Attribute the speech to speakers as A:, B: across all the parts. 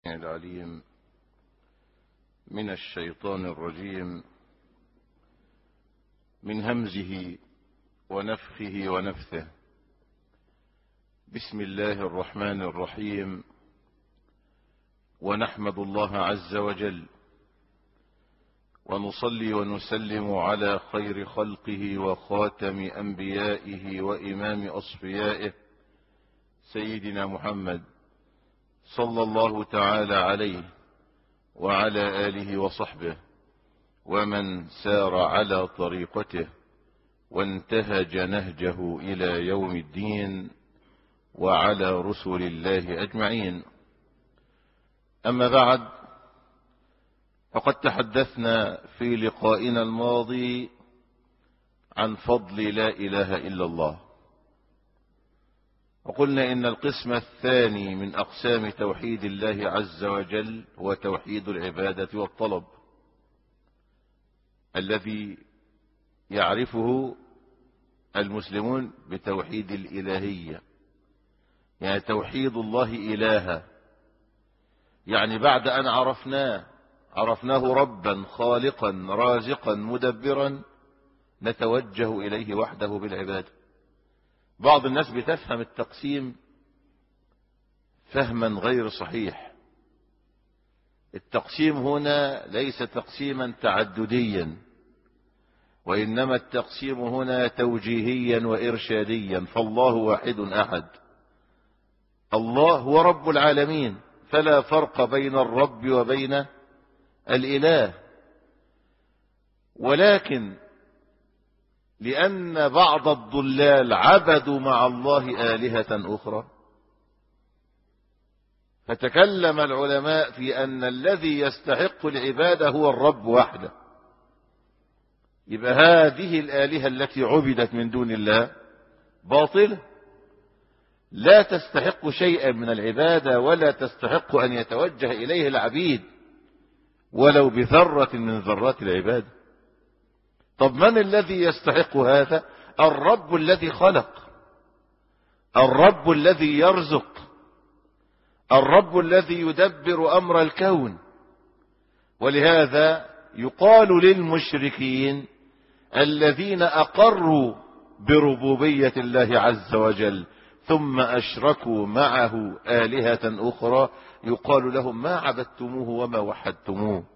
A: العليم من الشيطان الرجيم من همزه ونفخه ونفثه بسم الله الرحمن الرحيم ونحمد الله عز وجل ونصلي ونسلم على خير خلقه وخاتم أنبيائه وإمام أصفيائه سيدنا محمد صلى الله تعالى عليه وعلى آله وصحبه ومن سار على طريقته وانتهج نهجه إلى يوم الدين وعلى رسل الله أجمعين أما بعد فقد تحدثنا في لقائنا الماضي عن فضل لا إله إلا الله وقلنا إن القسم الثاني من أقسام توحيد الله عز وجل هو توحيد العبادة والطلب الذي يعرفه المسلمون بتوحيد الإلهية يعني توحيد الله إلها يعني بعد أن عرفناه عرفناه ربا خالقا رازقا مدبرا نتوجه إليه وحده بالعبادة بعض الناس بتفهم التقسيم فهما غير صحيح التقسيم هنا ليس تقسيما تعدديا وإنما التقسيم هنا توجيهيا وإرشاديا فالله واحد أحد الله هو رب العالمين فلا فرق بين الرب وبين الإله ولكن لأن بعض الضلال عبدوا مع الله آلهة أخرى فتكلم العلماء في أن الذي يستحق العبادة هو الرب وحده يبقى هذه الآلهة التي عبدت من دون الله باطلة لا تستحق شيئا من العبادة ولا تستحق أن يتوجه إليه العبيد ولو بذرة من ذرات العبادة طب من الذي يستحق هذا الرب الذي خلق الرب الذي يرزق الرب الذي يدبر أمر الكون ولهذا يقال للمشركين الذين أقروا بربوبية الله عز وجل ثم أشركوا معه آلهة أخرى يقال لهم ما عبدتموه وما وحدتموه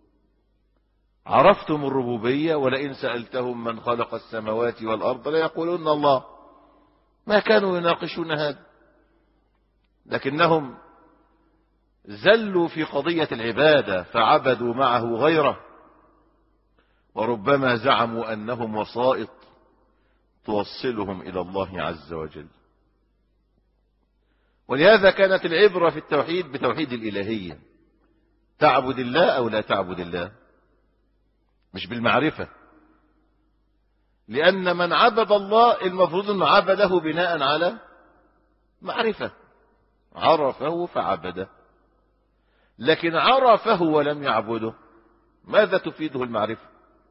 A: عرفتم الربوبية ولئن سألتهم من خلق السماوات والأرض ليقولون الله ما كانوا يناقشون هذا لكنهم زلوا في قضية العبادة فعبدوا معه غيره وربما زعموا أنهم وسائط توصلهم إلى الله عز وجل ولهذا كانت العبرة في التوحيد بتوحيد الإلهية تعبد الله أو لا تعبد الله مش بالمعرفة لأن من عبد الله المفروض أنه عبده بناء على معرفة عرفه فعبده لكن عرفه ولم يعبده ماذا تفيده المعرفة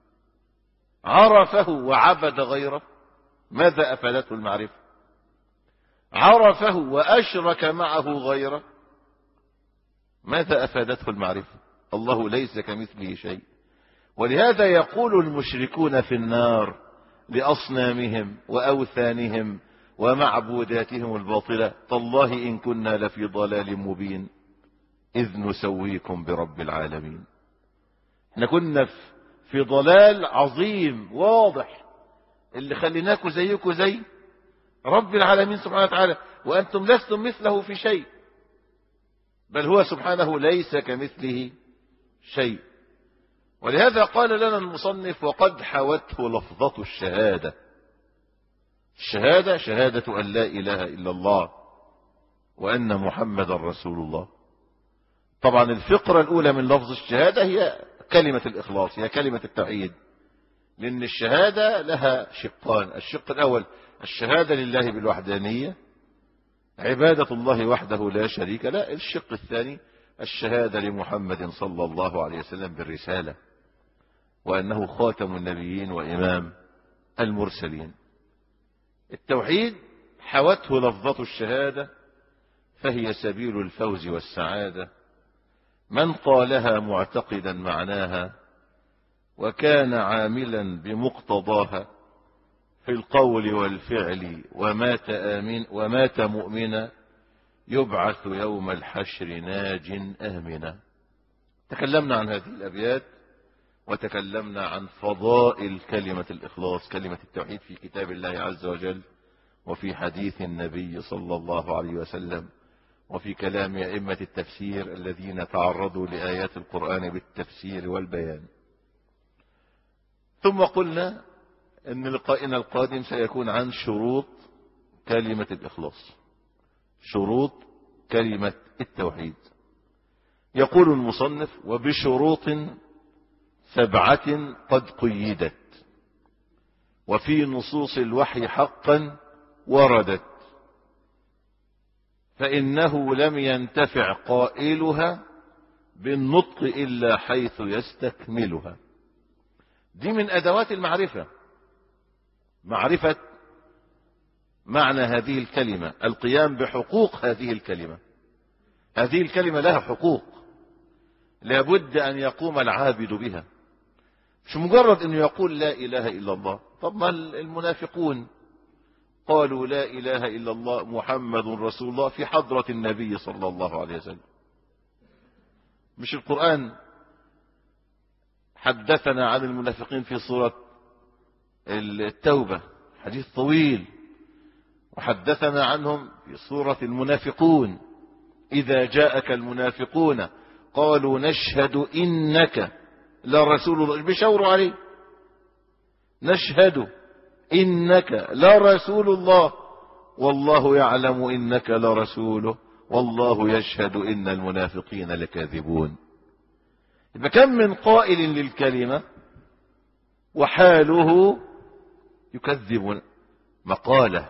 A: عرفه وعبد غيره ماذا أفادته المعرفة عرفه وأشرك معه غيره ماذا أفادته المعرفة الله ليس كمثله شيء ولهذا يقول المشركون في النار لأصنامهم وأوثانهم ومعبوداتهم الباطلة تالله إن كنا لفي ضلال مبين إذ نسويكم برب العالمين احنا كنا في ضلال عظيم واضح اللي خليناكم زيكم زي رب العالمين سبحانه وتعالى وأنتم لستم مثله في شيء بل هو سبحانه ليس كمثله شيء ولهذا قال لنا المصنف وقد حوته لفظة الشهادة الشهادة شهادة أن لا إله إلا الله وأن محمد رسول الله طبعا الفقرة الأولى من لفظ الشهادة هي كلمة الإخلاص هي كلمة التوحيد لأن الشهادة لها شقان الشق الأول الشهادة لله بالوحدانية عبادة الله وحده لا شريك له الشق الثاني الشهادة لمحمد صلى الله عليه وسلم بالرسالة وأنه خاتم النبيين وإمام المرسلين التوحيد حوته لفظة الشهادة فهي سبيل الفوز والسعادة من قالها معتقدا معناها وكان عاملا بمقتضاها في القول والفعل ومات آمن ومات مؤمنا يبعث يوم الحشر ناج آمنا تكلمنا عن هذه الأبيات وتكلمنا عن فضائل كلمة الإخلاص كلمة التوحيد في كتاب الله عز وجل وفي حديث النبي صلى الله عليه وسلم وفي كلام أئمة التفسير الذين تعرضوا لآيات القرآن بالتفسير والبيان ثم قلنا ان لقائنا القادم سيكون عن شروط كلمة الإخلاص شروط كلمة التوحيد يقول المصنف وبشروط سبعة قد قيدت وفي نصوص الوحي حقا وردت فإنه لم ينتفع قائلها بالنطق إلا حيث يستكملها دي من أدوات المعرفة معرفة معنى هذه الكلمة القيام بحقوق هذه الكلمة هذه الكلمة لها حقوق لابد أن يقوم العابد بها مش مجرد أنه يقول لا إله إلا الله طب ما المنافقون قالوا لا إله إلا الله محمد رسول الله في حضرة النبي صلى الله عليه وسلم مش القرآن حدثنا عن المنافقين في سورة التوبة حديث طويل وحدثنا عنهم في سورة المنافقون إذا جاءك المنافقون قالوا نشهد إنك لرسول الله بيشاوروا عليه نشهد إنك لرسول الله والله يعلم إنك لرسوله والله يشهد إن المنافقين لكاذبون إذا كم من قائل للكلمة وحاله يكذب مقاله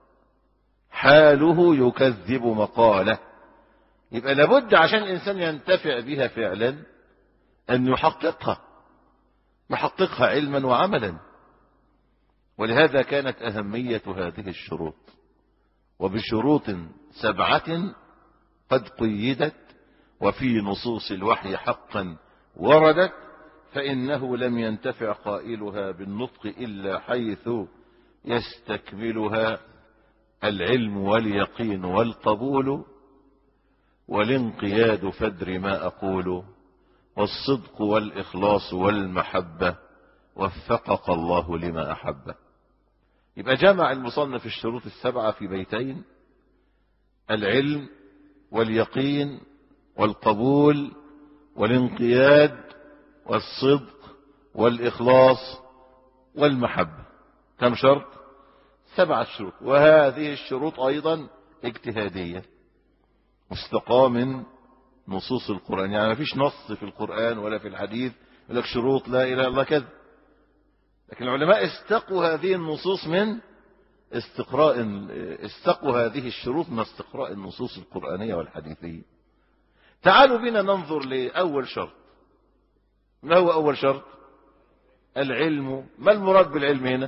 A: حاله يكذب مقاله يبقى لابد عشان الإنسان ينتفع بها فعلا أن يحققها يحققها علما وعملا ولهذا كانت أهمية هذه الشروط وبشروط سبعة قد قيدت وفي نصوص الوحي حقا وردت فإنه لم ينتفع قائلها بالنطق إلا حيث يستكملها العلم واليقين والقبول والانقياد فدر ما أقول والصدق والإخلاص والمحبة وفقك الله لما أحبه يبقى جمع المصنف الشروط السبعة في بيتين العلم واليقين والقبول والانقياد والصدق والإخلاص والمحبة كم شرط سبعة شروط وهذه الشروط أيضا اجتهادية مستقى من نصوص القرآن يعني ما فيش نص في القرآن ولا في الحديث يقول لك شروط لا إله إلا الله كذا لكن العلماء استقوا هذه النصوص من استقراء استقوا هذه الشروط من استقراء النصوص القرآنية والحديثية تعالوا بنا ننظر لأول شرط ما هو أول شرط العلم ما المراد بالعلم هنا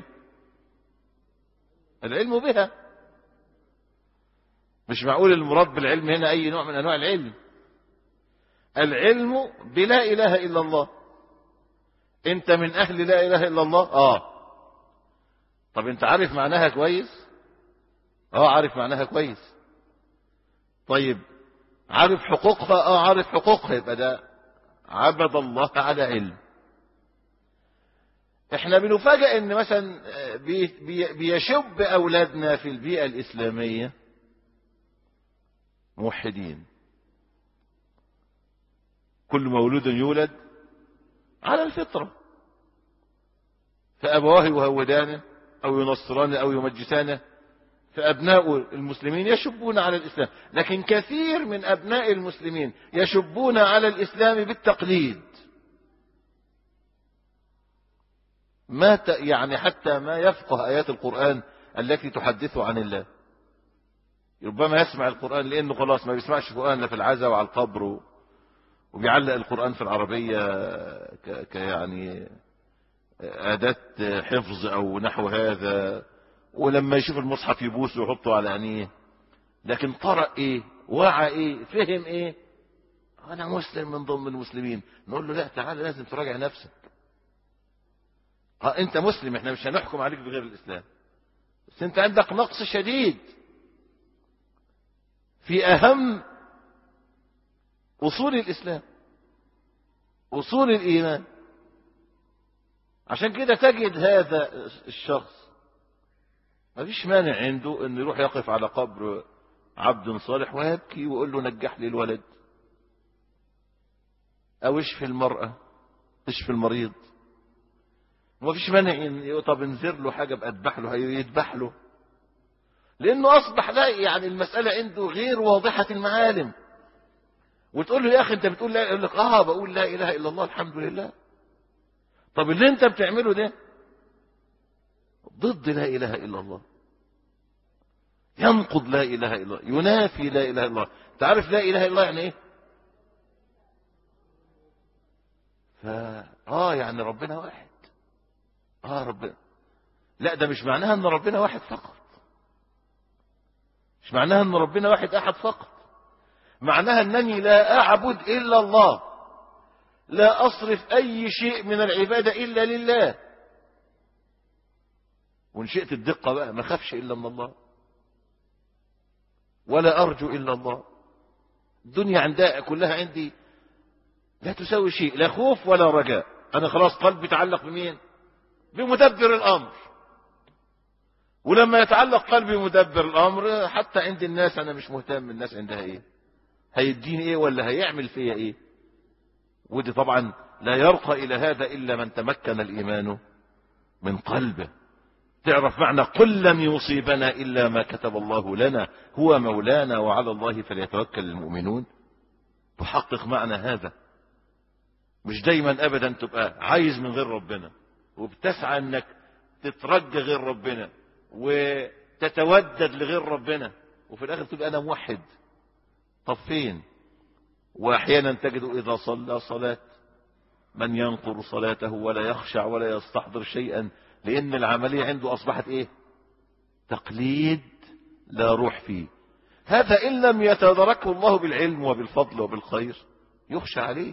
A: العلم بها مش معقول المراد بالعلم هنا أي نوع من أنواع العلم العلم بلا إله إلا الله أنت من أهل لا إله إلا الله آه طب أنت عارف معناها كويس آه عارف معناها كويس طيب عارف حقوقها آه عارف حقوقها يبقى ده عبد الله على علم احنا بنفاجئ ان مثلا بي بي بيشب اولادنا في البيئة الاسلامية موحدين كل مولود يولد على الفطرة فأبواه يهودانه أو ينصرانه أو يمجسانه فأبناء المسلمين يشبون على الإسلام لكن كثير من أبناء المسلمين يشبون على الإسلام بالتقليد ما ت... يعني حتى ما يفقه آيات القرآن التي تحدث عن الله ربما يسمع القرآن لأنه خلاص ما بيسمعش القرآن لا في العزاء وعلى القبر و... وبيعلق القرآن في العربية ك... ك... يعني أداة حفظ أو نحو هذا ولما يشوف المصحف يبوس ويحطه على عينيه لكن قرأ ايه وعى ايه فهم ايه انا مسلم من ضمن المسلمين نقول له لا تعالى لازم تراجع نفسك اه انت مسلم احنا مش هنحكم عليك بغير الاسلام بس انت عندك نقص شديد في اهم اصول الاسلام اصول الايمان عشان كده تجد هذا الشخص ما فيش مانع عنده انه يروح يقف على قبر عبد صالح ويبكي ويقول له نجح لي الولد او اشفي المرأة اشفي المريض ما فيش مانع ان طب انذر له حاجة بأذبح له يذبح له لانه اصبح لا يعني المسألة عنده غير واضحة المعالم وتقول له يا اخي انت بتقول لا يقول لك اه بقول لا اله الا الله الحمد لله طب اللي انت بتعمله ده ضد لا اله الا الله ينقض لا اله الا الله ينافي لا اله الا الله تعرف لا اله الا الله يعني ايه فا اه يعني ربنا واحد اه ربنا لا ده مش معناها ان ربنا واحد فقط مش معناها ان ربنا واحد احد فقط معناها انني لا اعبد الا الله لا اصرف اي شيء من العبادة الا لله وان شئت الدقة بقى ما خافش الا من الله ولا ارجو الا الله الدنيا عندها كلها عندي لا تساوي شيء لا خوف ولا رجاء انا خلاص قلبي تعلق بمين بمدبر الامر ولما يتعلق قلبي بمدبر الامر حتى عند الناس انا مش مهتم الناس عندها ايه هيديني ايه ولا هيعمل فيا ايه ودي طبعا لا يرقى الى هذا الا من تمكن الايمان من قلبه تعرف معنى قل لن يصيبنا الا ما كتب الله لنا هو مولانا وعلى الله فليتوكل المؤمنون تحقق معنى هذا مش دايما ابدا تبقى عايز من غير ربنا وبتسعى انك تترجى غير ربنا وتتودد لغير ربنا وفي الاخر تبقى انا موحد طب فين واحيانا تجد اذا صلى صلاة من ينقر صلاته ولا يخشع ولا يستحضر شيئا لان العملية عنده اصبحت ايه تقليد لا روح فيه هذا ان لم يتدركه الله بالعلم وبالفضل وبالخير يخشى عليه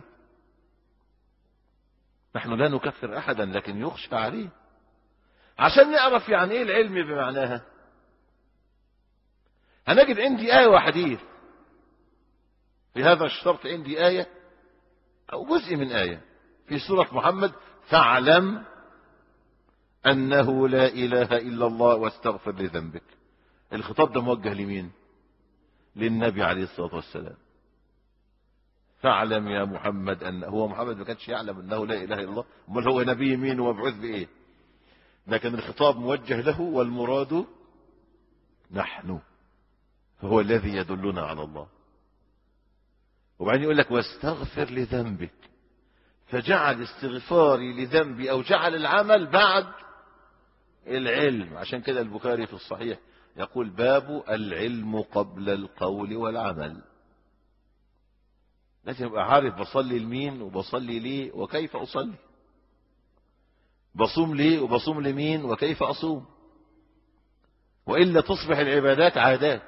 A: نحن لا نكفر احدا لكن يخشى عليه عشان نعرف يعني ايه العلم بمعناها هنجد عندي آية وحديث في هذا الشرط عندي آية أو جزء من آية في سورة محمد فاعلم أنه لا إله إلا الله واستغفر لذنبك الخطاب ده موجه لمين للنبي عليه الصلاة والسلام فاعلم يا محمد أن هو محمد ما كانش يعلم أنه لا إله إلا الله امال هو نبي مين ومبعوث بإيه لكن الخطاب موجه له والمراد نحن فهو الذي يدلنا على الله وبعدين يقول لك واستغفر لذنبك فجعل استغفاري لذنبي او جعل العمل بعد العلم عشان كده البخاري في الصحيح يقول باب العلم قبل القول والعمل لازم ابقى عارف بصلي لمين وبصلي ليه وكيف اصلي بصوم ليه وبصوم لمين وكيف اصوم والا تصبح العبادات عادات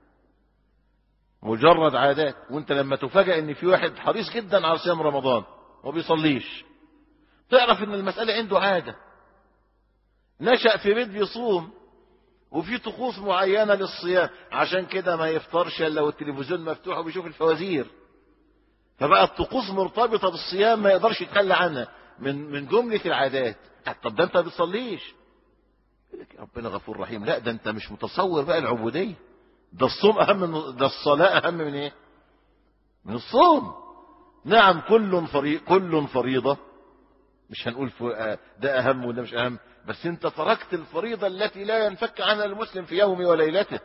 A: مجرد عادات وانت لما تفاجئ ان في واحد حريص جدا على صيام رمضان وما بيصليش تعرف ان المسألة عنده عادة نشأ في بيت بيصوم وفي طقوس معينة للصيام عشان كده ما يفطرش الا والتلفزيون مفتوح وبيشوف الفوازير فبقى الطقوس مرتبطة بالصيام ما يقدرش يتخلى عنها من من جملة العادات طب ده انت ما بتصليش ربنا غفور رحيم لا ده انت مش متصور بقى العبودية ده الصوم اهم من ده الصلاة اهم من ايه من الصوم نعم كل فريض كل فريضة مش هنقول ده اهم وده مش اهم بس انت تركت الفريضة التي لا ينفك عنها المسلم في يومه وليلته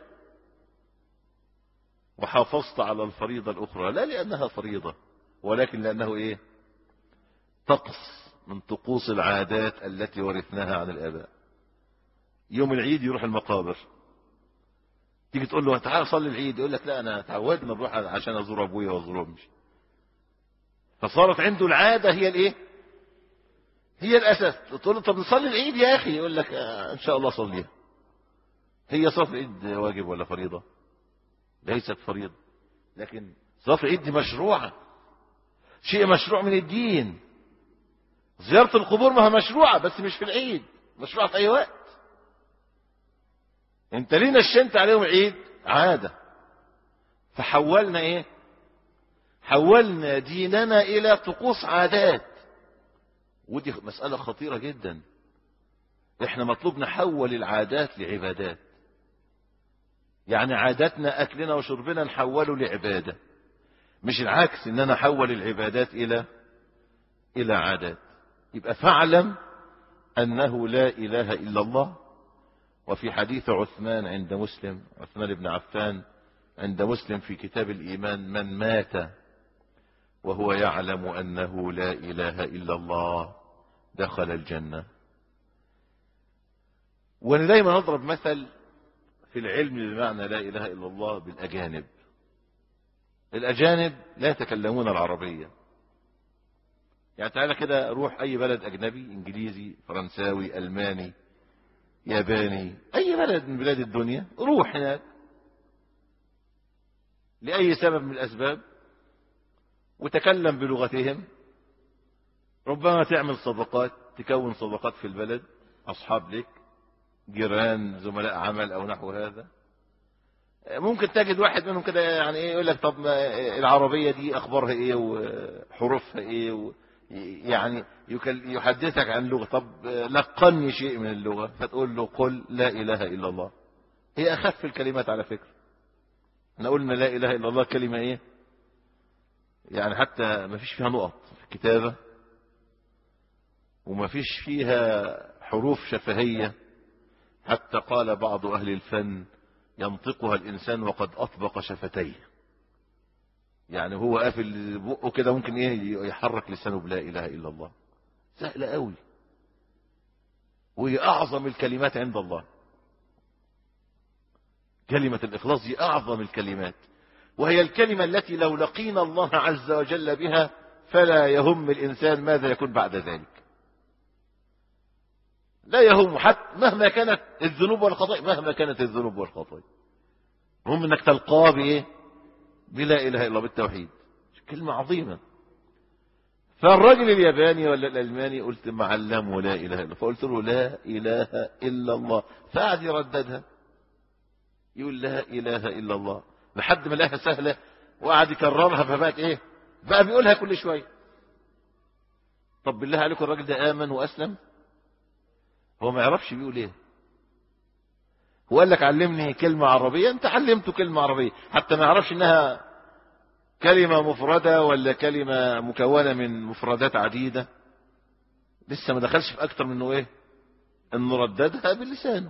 A: وحافظت على الفريضة الاخرى لا لانها فريضة ولكن لانه ايه طقس من طقوس العادات التي ورثناها عن الاباء يوم العيد يروح المقابر تيجي تقول له تعالى صلي العيد يقول لك لا انا تعودنا نروح عشان ازور ابويا وازور امي فصارت عنده العاده هي الايه هي الاساس تقول له طب نصلي العيد يا اخي يقول لك آه ان شاء الله صليها هي صلاه العيد واجب ولا فريضه ليست فريضه لكن صلاه العيد دي مشروعه شيء مشروع من الدين زيارة القبور ما هي مشروعة بس مش في العيد مشروعة في أي وقت انت ليه نشنت عليهم عيد عادة فحولنا ايه حولنا ديننا الى طقوس عادات ودي مسألة خطيرة جدا احنا مطلوب نحول العادات لعبادات يعني عاداتنا اكلنا وشربنا نحوله لعبادة مش العكس ان انا احول العبادات الى الى عادات يبقى فاعلم انه لا اله الا الله وفي حديث عثمان عند مسلم عثمان بن عفان عند مسلم في كتاب الايمان من مات وهو يعلم انه لا اله الا الله دخل الجنه وانا دايما اضرب مثل في العلم بمعنى لا اله الا الله بالاجانب الاجانب لا يتكلمون العربيه يعني تعالى كده روح اي بلد اجنبي انجليزي فرنساوي الماني ياباني اي بلد من بلاد الدنيا روح هناك لاي سبب من الاسباب وتكلم بلغتهم ربما تعمل صداقات تكون صداقات في البلد اصحاب لك جيران زملاء عمل او نحو هذا ممكن تجد واحد منهم كده يعني ايه يقول لك طب العربيه دي اخبارها ايه وحروفها ايه و يعني يحدثك عن لغه طب لقني شيء من اللغه فتقول له قل لا اله الا الله هي اخف الكلمات على فكره احنا قلنا لا اله الا الله كلمه ايه يعني حتى ما فيش فيها نقط في الكتابه وما فيش فيها حروف شفهيه حتى قال بعض أهل الفن ينطقها الإنسان وقد أطبق شفتيه يعني هو قافل بقه كده ممكن ايه يحرك لسانه بلا إله إلا الله سهلة قوي وهي أعظم الكلمات عند الله كلمة الإخلاص دي أعظم الكلمات وهي الكلمة التي لو لقينا الله عز وجل بها فلا يهم الإنسان ماذا يكون بعد ذلك لا يهم حتى مهما كانت الذنوب والخطايا مهما كانت الذنوب والخطايا المهم انك تلقاه بايه بلا اله الا الله بالتوحيد كلمه عظيمه فالراجل الياباني ولا الالماني قلت معلمه لا اله الا الله فقلت له لا اله الا الله فقعد يرددها يقول لا اله الا الله لحد ما لقاها سهله وقعد يكررها فبقت ايه بقى بيقولها كل شويه طب بالله عليكم الراجل ده امن واسلم هو ما يعرفش بيقول ايه هو قال لك علمني كلمة عربية انت علمته كلمة عربية حتى ما يعرفش انها كلمة مفردة ولا كلمة مكونة من مفردات عديدة لسه ما دخلش في اكتر منه ايه انه رددها بلسانه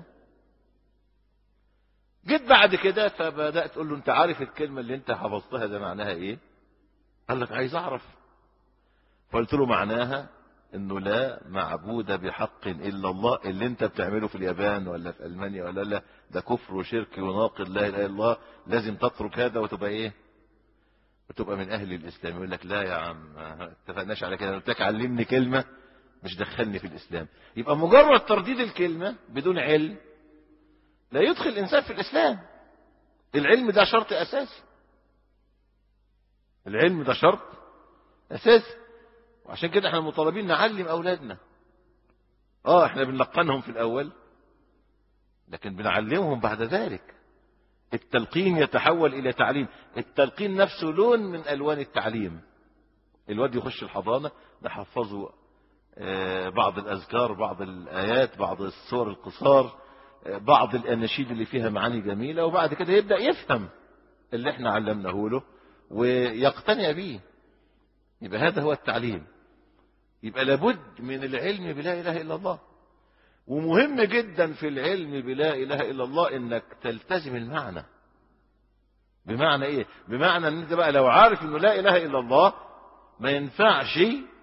A: جيت بعد كده فبدأت تقول له انت عارف الكلمة اللي انت حفظتها ده معناها ايه قال لك عايز اعرف فقلت له معناها انه لا معبود بحق الا الله اللي انت بتعمله في اليابان ولا في المانيا ولا لا ده كفر وشرك وناقض لا اله الا الله لازم تترك هذا وتبقى ايه وتبقى من اهل الاسلام يقول لك لا يا عم ما اتفقناش على كده قلت لك علمني كلمه مش دخلني في الاسلام يبقى مجرد ترديد الكلمه بدون علم لا يدخل الانسان في الاسلام العلم ده شرط اساسي العلم ده شرط اساسي وعشان كده احنا مطالبين نعلم اولادنا اه احنا بنلقنهم في الاول لكن بنعلمهم بعد ذلك التلقين يتحول الى تعليم التلقين نفسه لون من الوان التعليم الواد يخش الحضانة نحفظه بعض الاذكار بعض الايات بعض السور القصار بعض الاناشيد اللي فيها معاني جميلة وبعد كده يبدأ يفهم اللي احنا علمناه له ويقتنع به يبقى هذا هو التعليم يبقى لابد من العلم بلا اله الا الله ومهم جدا في العلم بلا اله الا الله انك تلتزم المعنى بمعنى ايه بمعنى ان انت بقى لو عارف انه لا اله الا الله ما ينفعش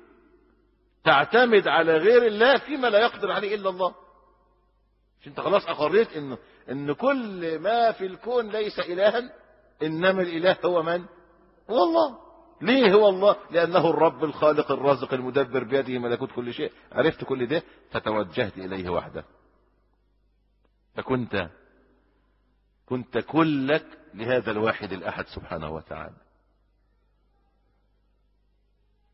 A: تعتمد على غير الله فيما لا يقدر عليه الا الله مش انت خلاص اقريت ان ان كل ما في الكون ليس الها انما الاله هو من هو الله ليه هو الله لأنه الرب الخالق الرازق المدبر بيده ملكوت كل شيء عرفت كل ده فتوجهت إليه وحده فكنت كنت كلك لهذا الواحد الأحد سبحانه وتعالى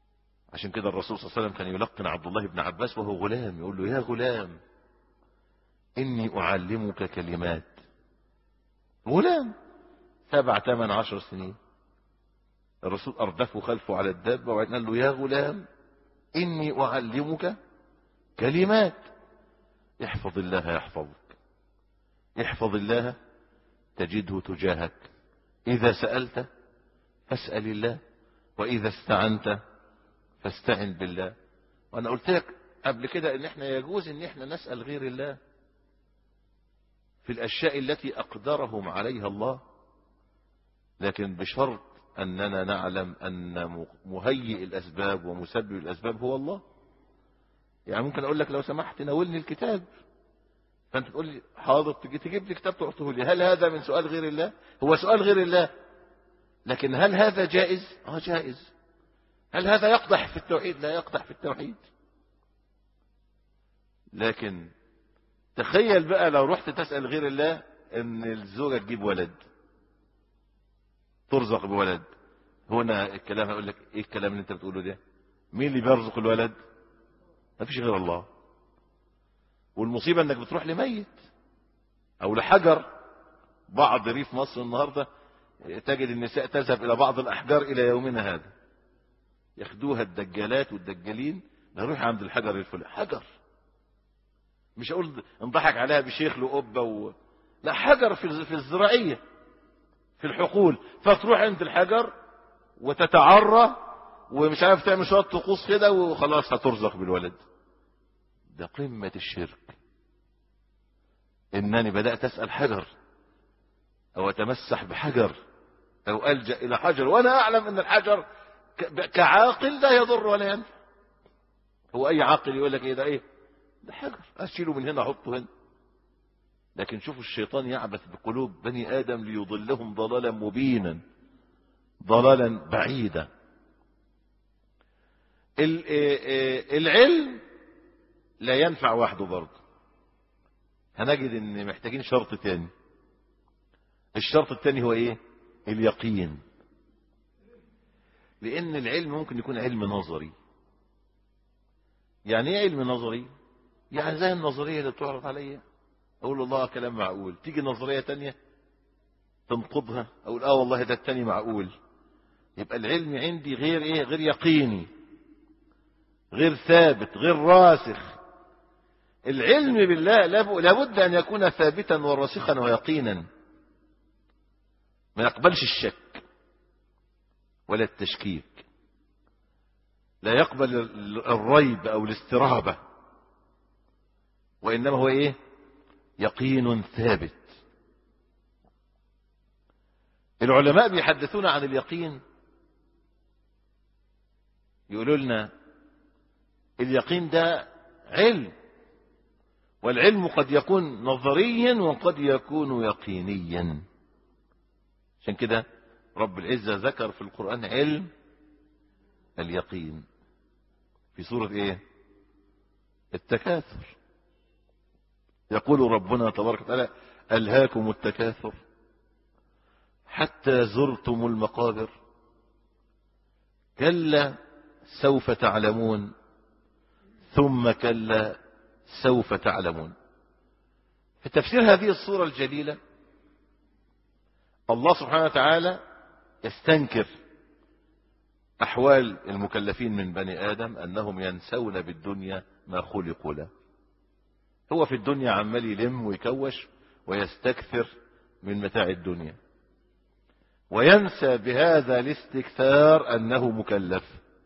A: عشان كده الرسول صلى الله عليه وسلم كان يلقن عبد الله بن عباس وهو غلام يقول له يا غلام إني أعلمك كلمات غلام سبع ثمان عشر سنين الرسول أردفه خلفه على الدابة وبعدين قال له يا غلام إني أعلمك كلمات احفظ الله يحفظك احفظ الله تجده تجاهك إذا سألت فاسأل الله وإذا استعنت فاستعن بالله وأنا قلت لك قبل كده إن إحنا يجوز إن إحنا نسأل غير الله في الأشياء التي أقدرهم عليها الله لكن بشرط أننا نعلم أن مهيئ الأسباب ومسبب الأسباب هو الله يعني ممكن أقول لك لو سمحت ناولني الكتاب فأنت تقول لي حاضر تجي تجيب لي كتاب تعطيه لي هل هذا من سؤال غير الله هو سؤال غير الله لكن هل هذا جائز اه جائز هل هذا يقدح في التوحيد لا يقدح في التوحيد لكن تخيل بقى لو رحت تسأل غير الله ان الزوجة تجيب ولد ترزق بولد هنا الكلام هيقول لك ايه الكلام اللي انت بتقوله ده مين اللي بيرزق الولد ما فيش غير الله والمصيبة انك بتروح لميت او لحجر بعض ريف مصر النهاردة تجد النساء تذهب الى بعض الاحجار الى يومنا هذا ياخدوها الدجالات والدجالين نروح عند الحجر الفلاني حجر مش اقول انضحك عليها بشيخ له قبه و... لا حجر في في الزراعيه في الحقول فتروح عند الحجر وتتعرى ومش عارف تعمل شويه طقوس كده وخلاص هترزق بالولد ده قمه الشرك انني بدات اسال حجر او اتمسح بحجر او الجا الى حجر وانا اعلم ان الحجر كعاقل لا يضر ولا ينفع هو اي عاقل يقول لك ايه ده ايه ده حجر اشيله من هنا احطه هنا لكن شوفوا الشيطان يعبث بقلوب بني ادم ليضلهم ضلالا مبينا ضلالا بعيدا العلم لا ينفع وحده برضه هنجد ان محتاجين شرط تاني الشرط التاني هو ايه اليقين لان العلم ممكن يكون علم نظري يعني ايه علم نظري يعني زي النظرية اللي بتعرض عليا اقول الله كلام معقول تيجي نظرية تانية تنقضها اقول اه والله ده التاني معقول يبقى العلم عندي غير ايه غير يقيني غير ثابت غير راسخ العلم بالله لابد ان يكون ثابتا وراسخا ويقينا ما يقبلش الشك ولا التشكيك لا يقبل الريب او الاسترابة وانما هو ايه يقين ثابت العلماء بيحدثون عن اليقين يقولوا لنا اليقين ده علم والعلم قد يكون نظريا وقد يكون يقينيا عشان كده رب العزة ذكر في القرآن علم اليقين في سورة ايه التكاثر يقول ربنا تبارك وتعالى ألهاكم التكاثر حتى زرتم المقابر كلا سوف تعلمون ثم كلا سوف تعلمون في تفسير هذه الصورة الجليلة الله سبحانه وتعالى يستنكر أحوال المكلفين من بني آدم أنهم ينسون بالدنيا ما خلقوا له هو في الدنيا عمال يلم ويكوش ويستكثر من متاع الدنيا وينسى بهذا الاستكثار أنه مكلف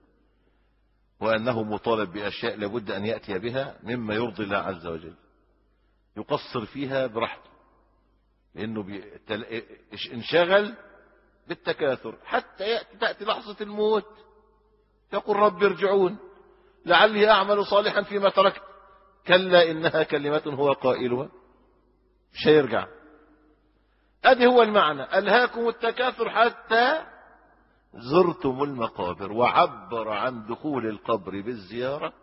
A: وأنه مطالب بأشياء لابد أن يأتي بها مما يرضي الله عز وجل يقصر فيها براحته لأنه بيتل... انشغل بالتكاثر حتى يأتي تأتي لحظة الموت يقول رب ارجعون لعلي أعمل صالحا فيما تركت كلا إنها كلمة هو قائلها مش هيرجع ادي هو المعنى ألهاكم التكاثر حتى زرتم المقابر وعبر عن دخول القبر بالزيارة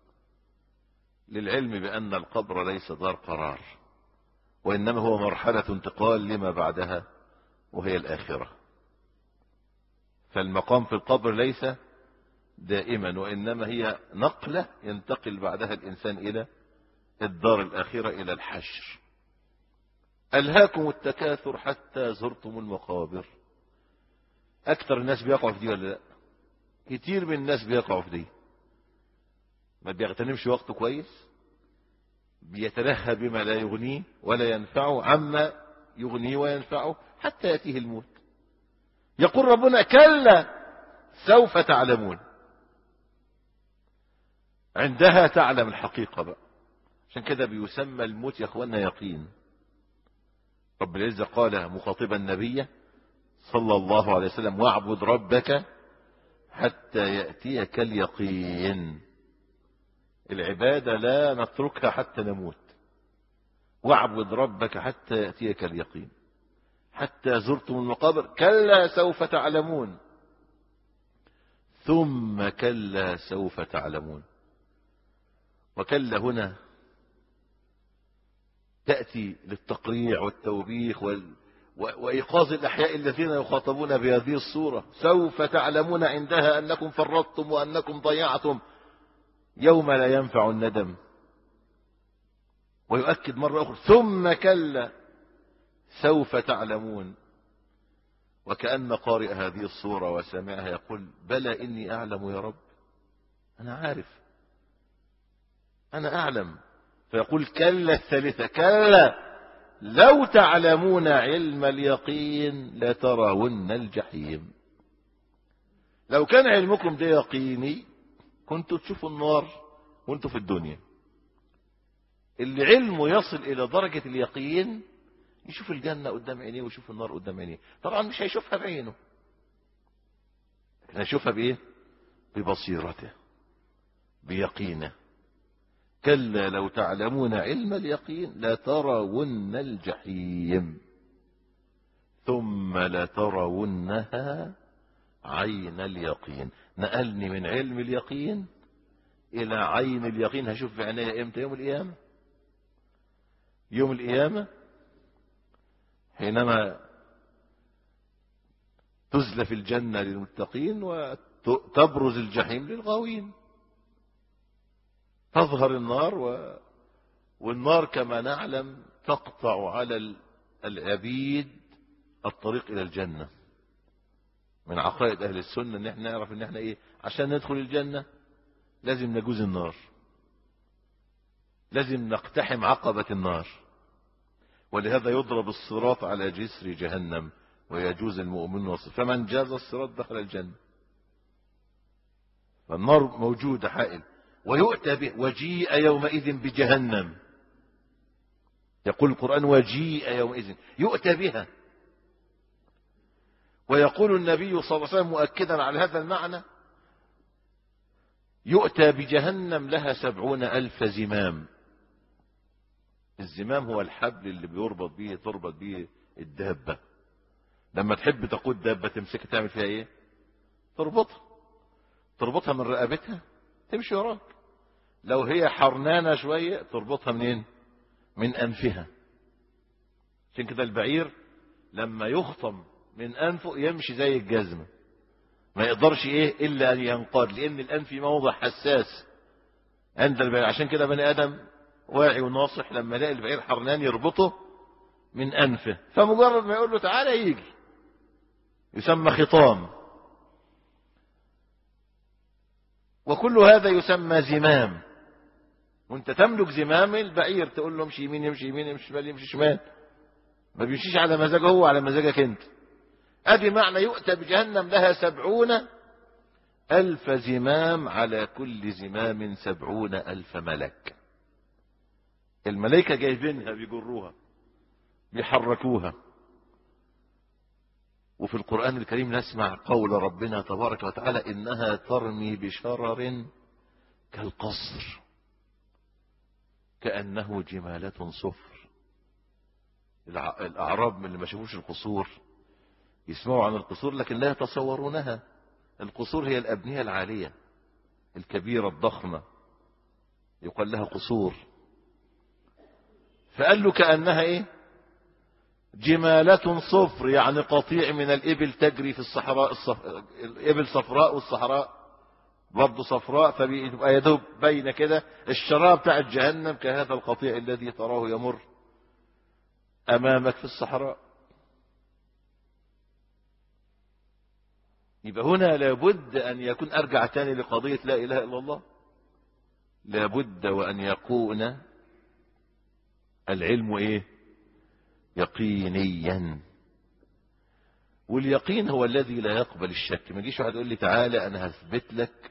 A: للعلم بأن القبر ليس دار قرار وإنما هو مرحلة انتقال لما بعدها وهي الآخرة فالمقام في القبر ليس دائما وإنما هي نقلة ينتقل بعدها الإنسان إلى الدار الآخرة إلى الحشر ألهاكم التكاثر حتى زرتم المقابر أكثر الناس بيقعوا في دي ولا لا كتير من الناس بيقعوا في دي ما بيغتنمش وقته كويس بيتلهى بما لا يغنيه ولا ينفعه عما يغنيه وينفعه حتى يأتيه الموت يقول ربنا كلا سوف تعلمون عندها تعلم الحقيقة بقى عشان كده بيسمى الموت يا اخوانا يقين رب العزة قال مخاطبا النبي صلى الله عليه وسلم واعبد ربك حتى يأتيك اليقين العبادة لا نتركها حتى نموت واعبد ربك حتى يأتيك اليقين حتى زرتم المقابر كلا سوف تعلمون ثم كلا سوف تعلمون وكلا هنا تأتي للتقريع والتوبيخ وال... وإيقاظ الأحياء الذين يخاطبون بهذه الصورة سوف تعلمون عندها أنكم فرطتم وأنكم ضيعتم يوم لا ينفع الندم ويؤكد مرة أخرى ثم كلا سوف تعلمون وكأن قارئ هذه الصورة وسامعها يقول بلى إني أعلم يا رب أنا عارف أنا أعلم فيقول كلا الثالثة كلا لو تعلمون علم اليقين لترون الجحيم لو كان علمكم ده يقيني كنتوا تشوفوا النار وانتوا في الدنيا اللي علمه يصل إلى درجة اليقين يشوف الجنة قدام عينيه ويشوف النار قدام عينيه طبعا مش هيشوفها بعينه لكن هيشوفها بإيه ببصيرته بيقينه كلا لو تعلمون علم اليقين لترون الجحيم ثم لترونها عين اليقين نقلني من علم اليقين إلى عين اليقين هشوف بعينيا إمتى يوم القيامة يوم القيامة حينما تزلف الجنة للمتقين وتبرز الجحيم للغاوين تظهر النار و... والنار كما نعلم تقطع على العبيد الطريق إلى الجنة من عقائد أهل السنة ان احنا نعرف ان احنا ايه عشان ندخل الجنة لازم نجوز النار لازم نقتحم عقبة النار ولهذا يضرب الصراط على جسر جهنم ويجوز المؤمن وصف فمن جاز الصراط دخل الجنة فالنار موجودة حائل ويؤتى به وجيء يومئذ بجهنم يقول القرآن وجيء يومئذ يؤتى بها ويقول النبي صلى الله عليه وسلم مؤكدا على هذا المعنى يؤتى بجهنم لها سبعون ألف زمام الزمام هو الحبل اللي بيربط به تربط به الدابة لما تحب تقود دابة تمسكها تعمل فيها ايه تربطها تربطها من رقبتها تمشي وراك لو هي حرنانة شوية تربطها منين من أنفها عشان كده البعير لما يخطم من أنفه يمشي زي الجزمة ما يقدرش إيه إلا أن ينقاد لأن الأنف موضع حساس عند البعير عشان كده بني آدم واعي وناصح لما يلاقي البعير حرنان يربطه من أنفه فمجرد ما يقول له تعالى يجي يسمى خطام وكل هذا يسمى زمام وانت تملك زمام البعير تقول له امشي يمين يمشي يمين يمشي شمال يمشي شمال ما بيمشيش على مزاجه هو على مزاجك انت ادي معنى يؤتى بجهنم لها سبعون ألف زمام على كل زمام سبعون ألف ملك الملائكة جايبينها بيجروها بيحركوها وفي القرآن الكريم نسمع قول ربنا تبارك وتعالى إنها ترمي بشرر كالقصر كأنه جمالة صفر الأعراب من اللي ما شافوش القصور يسمعوا عن القصور لكن لا يتصورونها القصور هي الأبنية العالية الكبيرة الضخمة يقال لها قصور فقال له كأنها ايه جمالة صفر يعني قطيع من الإبل تجري في الصحراء الصف... الإبل صفراء والصحراء برضه صفراء فبيبقى يدوب بين كده الشراب بتاع جهنم كهذا القطيع الذي تراه يمر أمامك في الصحراء يبقى هنا لابد أن يكون أرجع تاني لقضية لا إله إلا الله لابد وأن يكون العلم إيه يقينيا واليقين هو الذي لا يقبل الشك ما يجيش واحد يقول لي تعالى أنا هثبت لك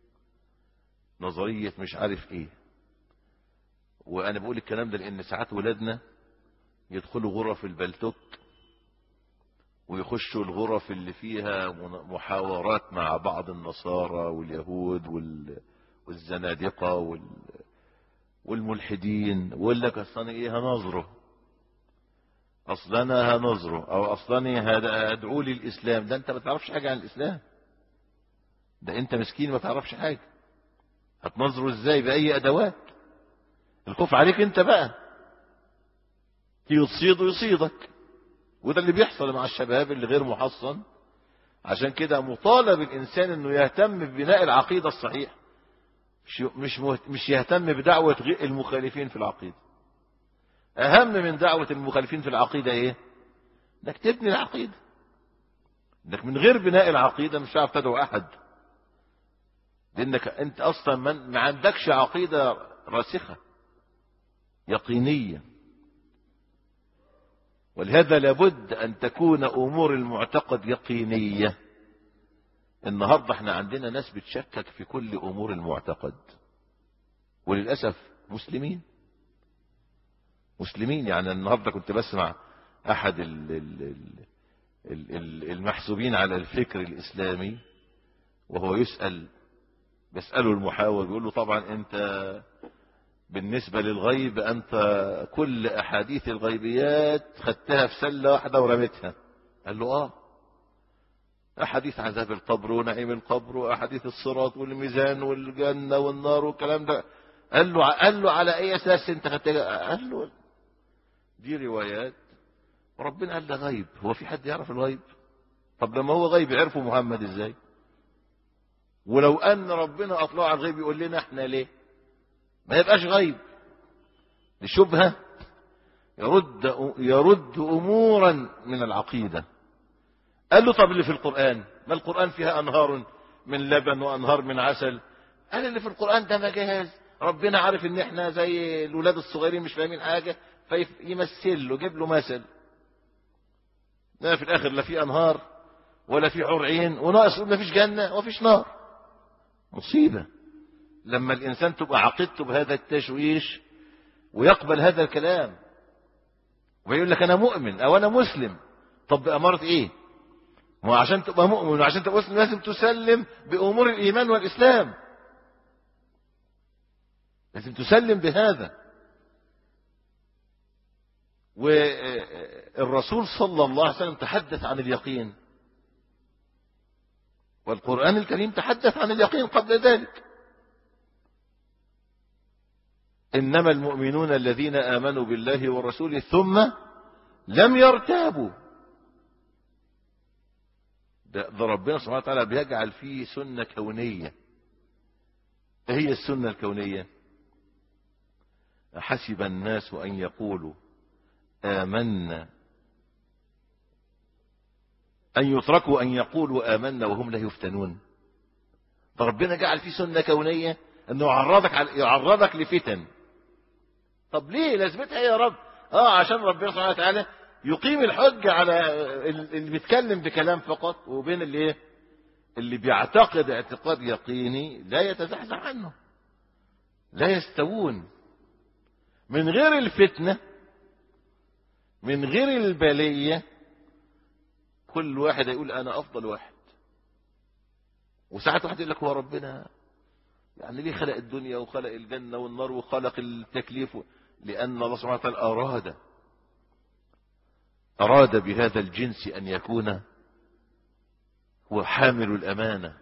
A: نظرية مش عارف إيه وأنا بقول الكلام ده لأن ساعات ولادنا يدخلوا غرف البلتوك ويخشوا الغرف اللي فيها محاورات مع بعض النصارى واليهود والزنادقة والملحدين ويقول لك اصلا ايه هنظره اصلا انا هنظره او اصلا هدعو لي الاسلام ده انت ما تعرفش حاجة عن الاسلام ده انت مسكين ما تعرفش حاجة هتنظره ازاي باي ادوات الخوف عليك انت بقى تيجي تصيده يصيدك وده اللي بيحصل مع الشباب اللي غير محصن عشان كده مطالب الانسان انه يهتم ببناء العقيده الصحيحه مش مش مش يهتم بدعوه المخالفين في العقيده اهم من دعوه المخالفين في العقيده ايه انك تبني العقيده انك من غير بناء العقيده مش هتعرف تدعو احد لانك انت اصلا ما عندكش عقيده راسخه يقينيه ولهذا لابد أن تكون أمور المعتقد يقينية النهاردة احنا عندنا ناس بتشكك في كل أمور المعتقد وللأسف مسلمين مسلمين يعني النهاردة كنت بسمع أحد المحسوبين على الفكر الإسلامي وهو يسأل بيسأله المحاور بيقول له طبعا أنت بالنسبة للغيب أنت كل أحاديث الغيبيات خدتها في سلة واحدة ورمتها قال له آه أحاديث عذاب القبر ونعيم القبر وأحاديث الصراط والميزان والجنة والنار والكلام ده قال له قال له على أي أساس أنت خدتها قال له دي روايات ربنا قال ده غيب هو في حد يعرف الغيب طب لما هو غيب عرفه محمد ازاي ولو أن ربنا أطلع على الغيب يقول لنا احنا ليه ما يبقاش غيب لشبهة يرد, يرد أمورا من العقيدة قال له طب اللي في القرآن ما القرآن فيها أنهار من لبن وأنهار من عسل قال اللي في القرآن ده مجاز ربنا عارف ان احنا زي الولاد الصغيرين مش فاهمين حاجة فيمثل له جيب له مثل لا في الاخر لا في انهار ولا في حور عين وناقص ما فيش جنة وما فيش نار مصيبة لما الإنسان تبقى عقيدته بهذا التشويش ويقبل هذا الكلام ويقول لك أنا مؤمن أو أنا مسلم طب بأمارة إيه ما عشان تبقى مؤمن وعشان تبقى مسلم لازم تسلم بأمور الإيمان والإسلام لازم تسلم بهذا والرسول صلى الله عليه وسلم تحدث عن اليقين والقرآن الكريم تحدث عن اليقين قبل ذلك إنما المؤمنون الذين آمنوا بالله ورسوله ثم لم يرتابوا ده, ده ربنا سبحانه وتعالى بيجعل فيه سنة كونية ايه هي السنة الكونية حسب الناس أن يقولوا آمنا أن يتركوا أن يقولوا آمنا وهم لا يفتنون فربنا جعل فيه سنة كونية أنه يعرضك, يعرضك لفتن طب ليه لازمتها يا رب اه عشان ربنا سبحانه وتعالى يقيم الحجة على اللي بيتكلم بكلام فقط وبين اللي ايه اللي بيعتقد اعتقاد يقيني لا يتزحزح عنه لا يستوون من غير الفتنة من غير البلية كل واحد يقول انا افضل واحد وساعات واحد يقول لك هو ربنا يعني ليه خلق الدنيا وخلق الجنة والنار وخلق التكليف لأن الله سبحانه وتعالى أراد أراد بهذا الجنس أن يكون هو حامل الأمانة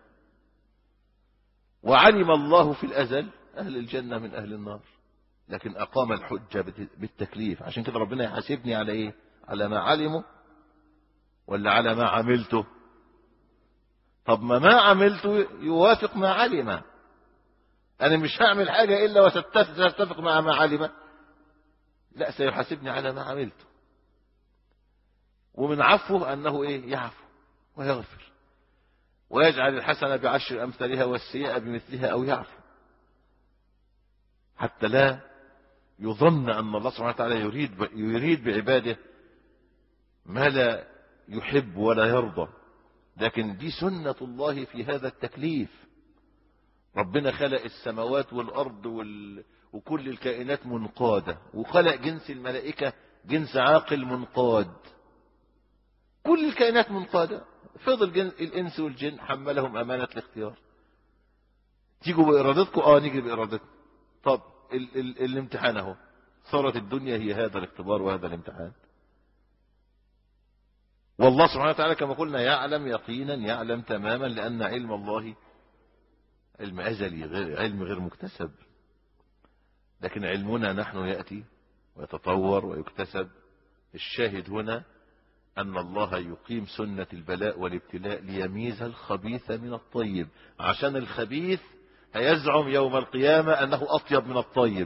A: وعلم الله في الأزل أهل الجنة من أهل النار لكن أقام الحجة بالتكليف عشان كده ربنا يحاسبني على إيه على ما علمه ولا على ما عملته طب ما ما عملته يوافق ما علم انا مش هعمل حاجة الا وستتفق مع ما علم لا سيحاسبني على ما عملته ومن عفوه انه ايه يعفو ويغفر ويجعل الحسنة بعشر امثالها والسيئة بمثلها او يعفو حتى لا يظن ان الله سبحانه وتعالى يريد يريد بعباده ما لا يحب ولا يرضى لكن دي سنة الله في هذا التكليف ربنا خلق السماوات والأرض وال... وكل الكائنات منقادة وخلق جنس الملائكة جنس عاقل منقاد كل الكائنات منقادة فضل جنس الإنس والجن حملهم أمانة الاختيار تيجوا بإرادتكم اه نيجي بإرادتكم طب ال... ال... الامتحان اهو صارت الدنيا هي هذا الاختبار وهذا الامتحان والله سبحانه وتعالى كما قلنا يعلم يقينا يعلم تماما لأن علم الله علم أزلي غير علم غير مكتسب لكن علمنا نحن يأتي ويتطور ويكتسب الشاهد هنا أن الله يقيم سنة البلاء والابتلاء ليميز الخبيث من الطيب عشان الخبيث هيزعم يوم القيامة أنه أطيب من الطيب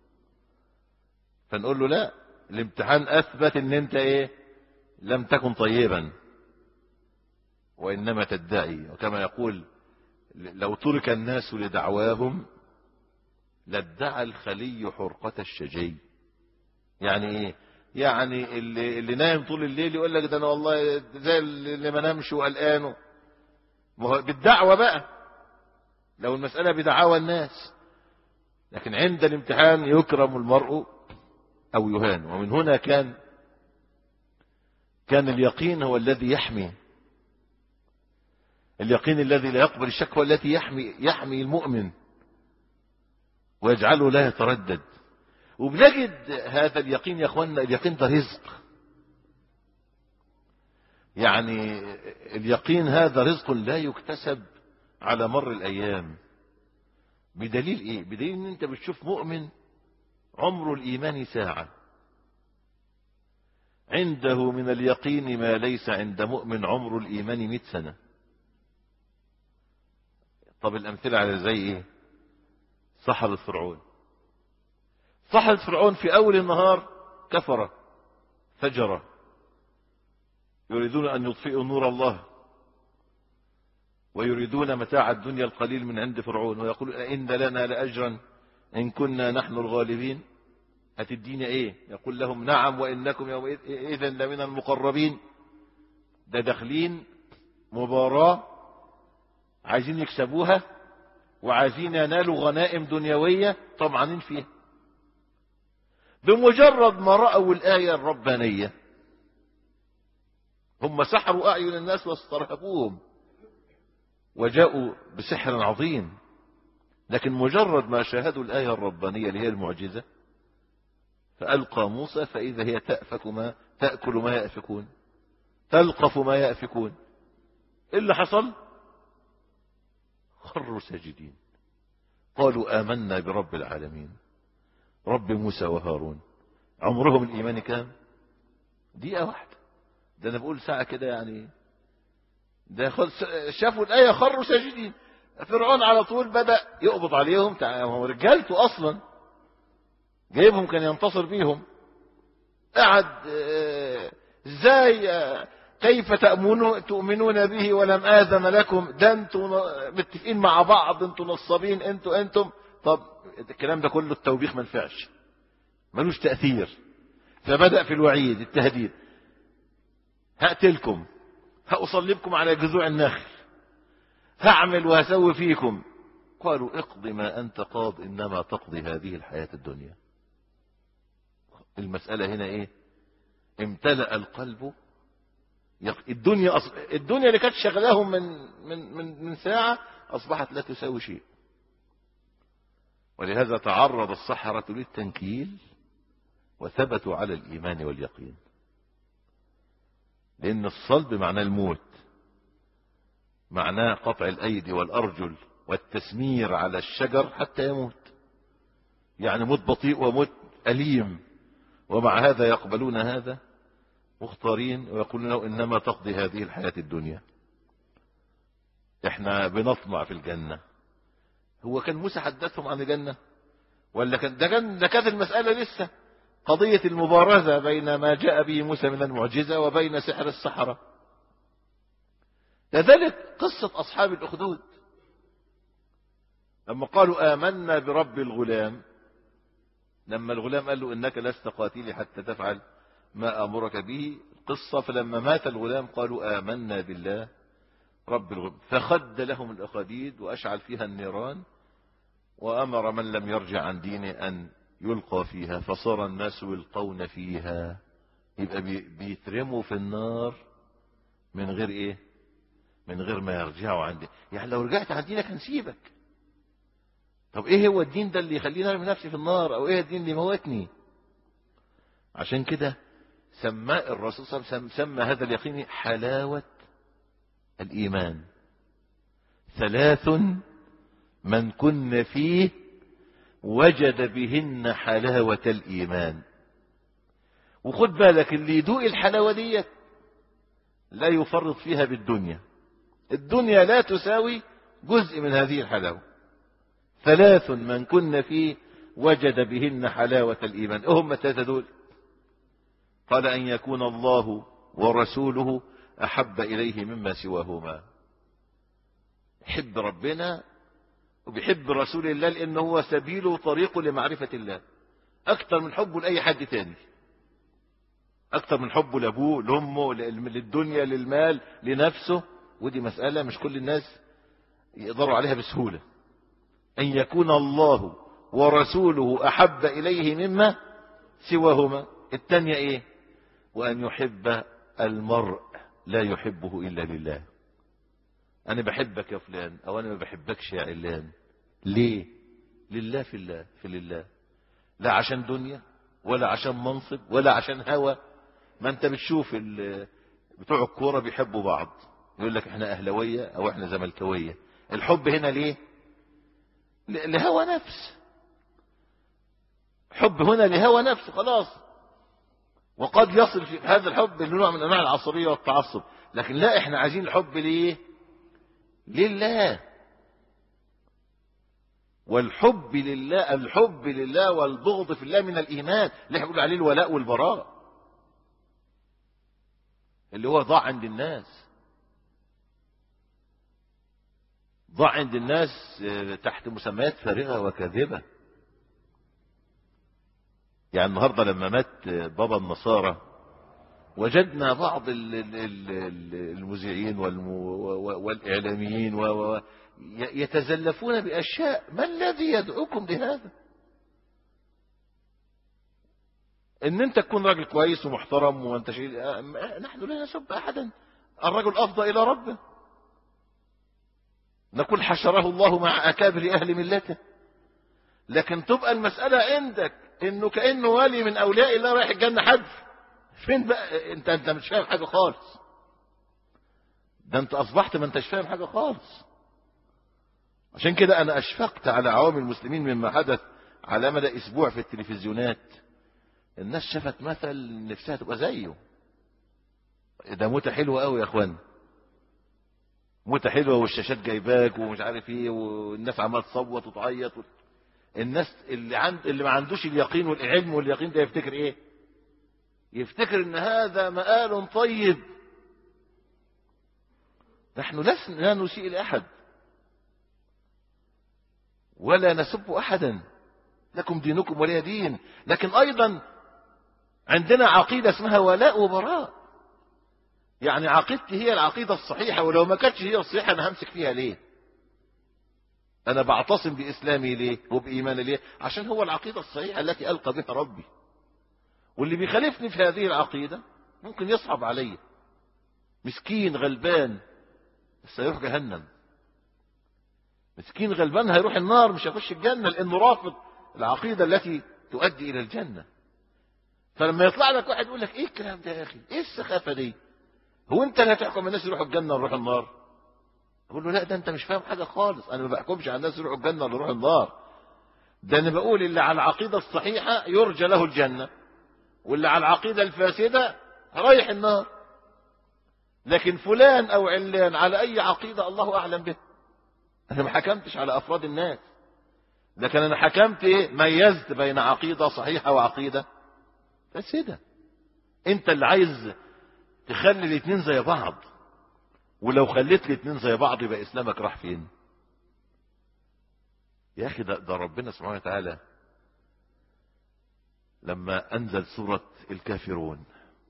A: فنقول له لا الامتحان أثبت أن أنت إيه لم تكن طيبا وإنما تدعي وكما يقول لو ترك الناس لدعواهم لادعى الخلي حرقة الشجي يعني ايه يعني اللي, اللي نايم طول الليل يقول لك ده انا والله زي اللي ما نامش وقلقان بالدعوة بقى لو المسألة بدعاوى الناس لكن عند الامتحان يكرم المرء او يهان ومن هنا كان كان اليقين هو الذي يحمي اليقين الذي لا يقبل الشك هو الذي يحمي يحمي المؤمن ويجعله لا يتردد وبنجد هذا اليقين يا اخوانا اليقين ده رزق يعني اليقين هذا رزق لا يكتسب على مر الايام بدليل ايه بدليل ان انت بتشوف مؤمن عمر الايمان ساعه عنده من اليقين ما ليس عند مؤمن عمر الإيمان مئة سنة طب الأمثلة على زي إيه سحرة فرعون سحرة فرعون في أول النهار كفر فجر يريدون أن يطفئوا نور الله ويريدون متاع الدنيا القليل من عند فرعون ويقول إن لنا لأجرا إن كنا نحن الغالبين هتدينا ايه يقول لهم نعم وانكم يومئذ لمن المقربين ده داخلين مباراة عايزين يكسبوها وعايزين ينالوا غنائم دنيوية طمعانين فيها بمجرد ما رأوا الآية الربانية هم سحروا أعين الناس واسترهبوهم وجاءوا بسحر عظيم لكن مجرد ما شاهدوا الآية الربانية اللي هي المعجزة فألقى موسى فإذا هي تأفك ما تأكل ما يأفكون تلقف ما يأفكون إيه اللي حصل خروا ساجدين قالوا آمنا برب العالمين رب موسى وهارون عمرهم الإيمان كام دقيقة واحدة ده أنا بقول ساعة كده يعني ده شافوا الآية خروا ساجدين فرعون على طول بدأ يقبض عليهم هو رجالته أصلا جايبهم كان ينتصر بيهم قعد ازاي كيف تأمنون تؤمنون به ولم آذن لكم ده انتم متفقين مع بعض انتم نصابين انتم انتم طب الكلام ده كله التوبيخ ما نفعش ملوش تأثير فبدأ في الوعيد التهديد هقتلكم هأصلبكم على جذوع النخل هعمل وهسوي فيكم قالوا اقض ما أنت قاض إنما تقضي هذه الحياة الدنيا المسألة هنا ايه امتلأ القلب الدنيا أص... الدنيا اللي كانت شغلاهم من من من من ساعة أصبحت لا تساوي شيء ولهذا تعرض السحرة للتنكيل وثبتوا على الإيمان واليقين لأن الصلب معناه الموت معناه قطع الأيدي والأرجل والتسمير على الشجر حتى يموت يعني موت بطيء وموت أليم ومع هذا يقبلون هذا مختارين ويقولون له إنما تقضي هذه الحياة الدنيا احنا بنطمع في الجنة هو كان موسى حدثهم عن الجنة ولا كان ده كان ده كانت المسألة لسه قضية المبارزة بين ما جاء به موسى من المعجزة وبين سحر السحرة كذلك قصة أصحاب الأخدود لما قالوا آمنا برب الغلام لما الغلام قال له إنك لست قاتلي حتى تفعل ما أمرك به القصة فلما مات الغلام قالوا آمنا بالله رب الغلام فخد لهم الأخاديد وأشعل فيها النيران وأمر من لم يرجع عن دينه أن يلقى فيها فصار الناس يلقون فيها يبقى بيترموا في النار من غير ايه من غير ما يرجعوا عن دين يعني لو رجعت عن دينك هنسيبك طب ايه هو الدين ده اللي يخليني ارمي نفسي في النار او ايه الدين اللي يموتني عشان كده سماء الرسول صلى الله عليه وسلم سمى هذا اليقين حلاوة الإيمان ثلاث من كن فيه وجد بهن حلاوة الإيمان وخد بالك اللي يدوق الحلاوة ديت لا يفرط فيها بالدنيا الدنيا لا تساوي جزء من هذه الحلاوة ثلاث من كن فيه وجد بهن حلاوة الإيمان هم الثلاثة دول قال أن يكون الله ورسوله أحب إليه مما سواهما يحب ربنا وبيحب رسول الله لأنه هو سبيله وطريقه لمعرفة الله أكثر من حبه لأي حد تاني أكثر من حبه لأبوه لأمه للدنيا للمال لنفسه ودي مسألة مش كل الناس يقدروا عليها بسهولة أن يكون الله ورسوله أحب إليه مما سواهما التانية إيه وأن يحب المرء لا يحبه إلا لله أنا بحبك يا فلان أو أنا ما بحبكش يا علان ليه لله في الله في لله لا عشان دنيا ولا عشان منصب ولا عشان هوى ما انت بتشوف بتوع الكورة بيحبوا بعض يقول لك احنا اهلوية او احنا زملكاوية الحب هنا ليه لهوى نفس حب هنا لهوى نفس خلاص وقد يصل في هذا الحب لنوع من انواع العصبية والتعصب لكن لا احنا عايزين الحب ليه لله والحب لله الحب لله والبغض في الله من الإيمان اللي احنا بنقول عليه الولاء والبراء اللي هو ضاع عند الناس ضاع عند الناس تحت مسميات فارغة وكاذبة يعني النهاردة لما مات بابا النصارى وجدنا بعض المذيعين والإعلاميين يتزلفون بأشياء ما الذي يدعوكم لهذا ان انت تكون راجل كويس ومحترم وانت شيء نحن لا نسب احدا الرجل افضى الى ربه نقول حشره الله مع اكابر اهل ملته لكن تبقى المسألة عندك انه كأنه ولي من اولياء الله رايح الجنة حد فين بقى انت انت مش فاهم حاجة خالص ده انت اصبحت ما انتش فاهم حاجة خالص عشان كده انا اشفقت على عوام المسلمين مما حدث على مدى اسبوع في التلفزيونات الناس شافت مثل نفسها تبقى زيه ده موتة حلوة قوي يا اخوان موتة حلوة والشاشات جايباك ومش عارف ايه والناس عمالة تصوت وتعيط و... الناس اللي عند اللي ما عندوش اليقين والعلم واليقين ده يفتكر ايه يفتكر ان هذا مآل طيب نحن لسنا لا نسيء لاحد ولا نسب احدا لكم دينكم ولي دين لكن ايضا عندنا عقيدة اسمها ولاء وبراء يعني عقيدتي هي العقيدة الصحيحة ولو ما كانتش هي الصحيحة انا همسك فيها ليه انا بعتصم باسلامي ليه وبايماني ليه عشان هو العقيدة الصحيحة التي القى بها ربي واللي بيخالفني في هذه العقيدة ممكن يصعب علي مسكين غلبان بس هيروح جهنم مسكين غلبان هيروح النار مش هيخش الجنة لانه رافض العقيدة التي تؤدي الى الجنة فلما يطلع لك واحد يقول لك ايه الكلام ده يا اخي ايه السخافة دي هو انت اللي هتحكم الناس يروحوا الجنة ولا يروحوا النار اقول له لا ده انت مش فاهم حاجة خالص انا ما بحكمش على الناس يروحوا الجنة ولا يروحوا النار ده انا بقول اللي على العقيدة الصحيحة يرجى له الجنة واللي على العقيدة الفاسدة رايح النار لكن فلان او علان على اي عقيدة الله اعلم به انا ما حكمتش على افراد الناس لكن انا حكمت ايه ميزت بين عقيدة صحيحة وعقيدة فاسدة انت اللي عايز تخلي الاتنين زي بعض ولو خليت الاتنين زي بعض يبقى اسلامك راح فين يا اخي ده, ده ربنا سبحانه وتعالى لما انزل سورة الكافرون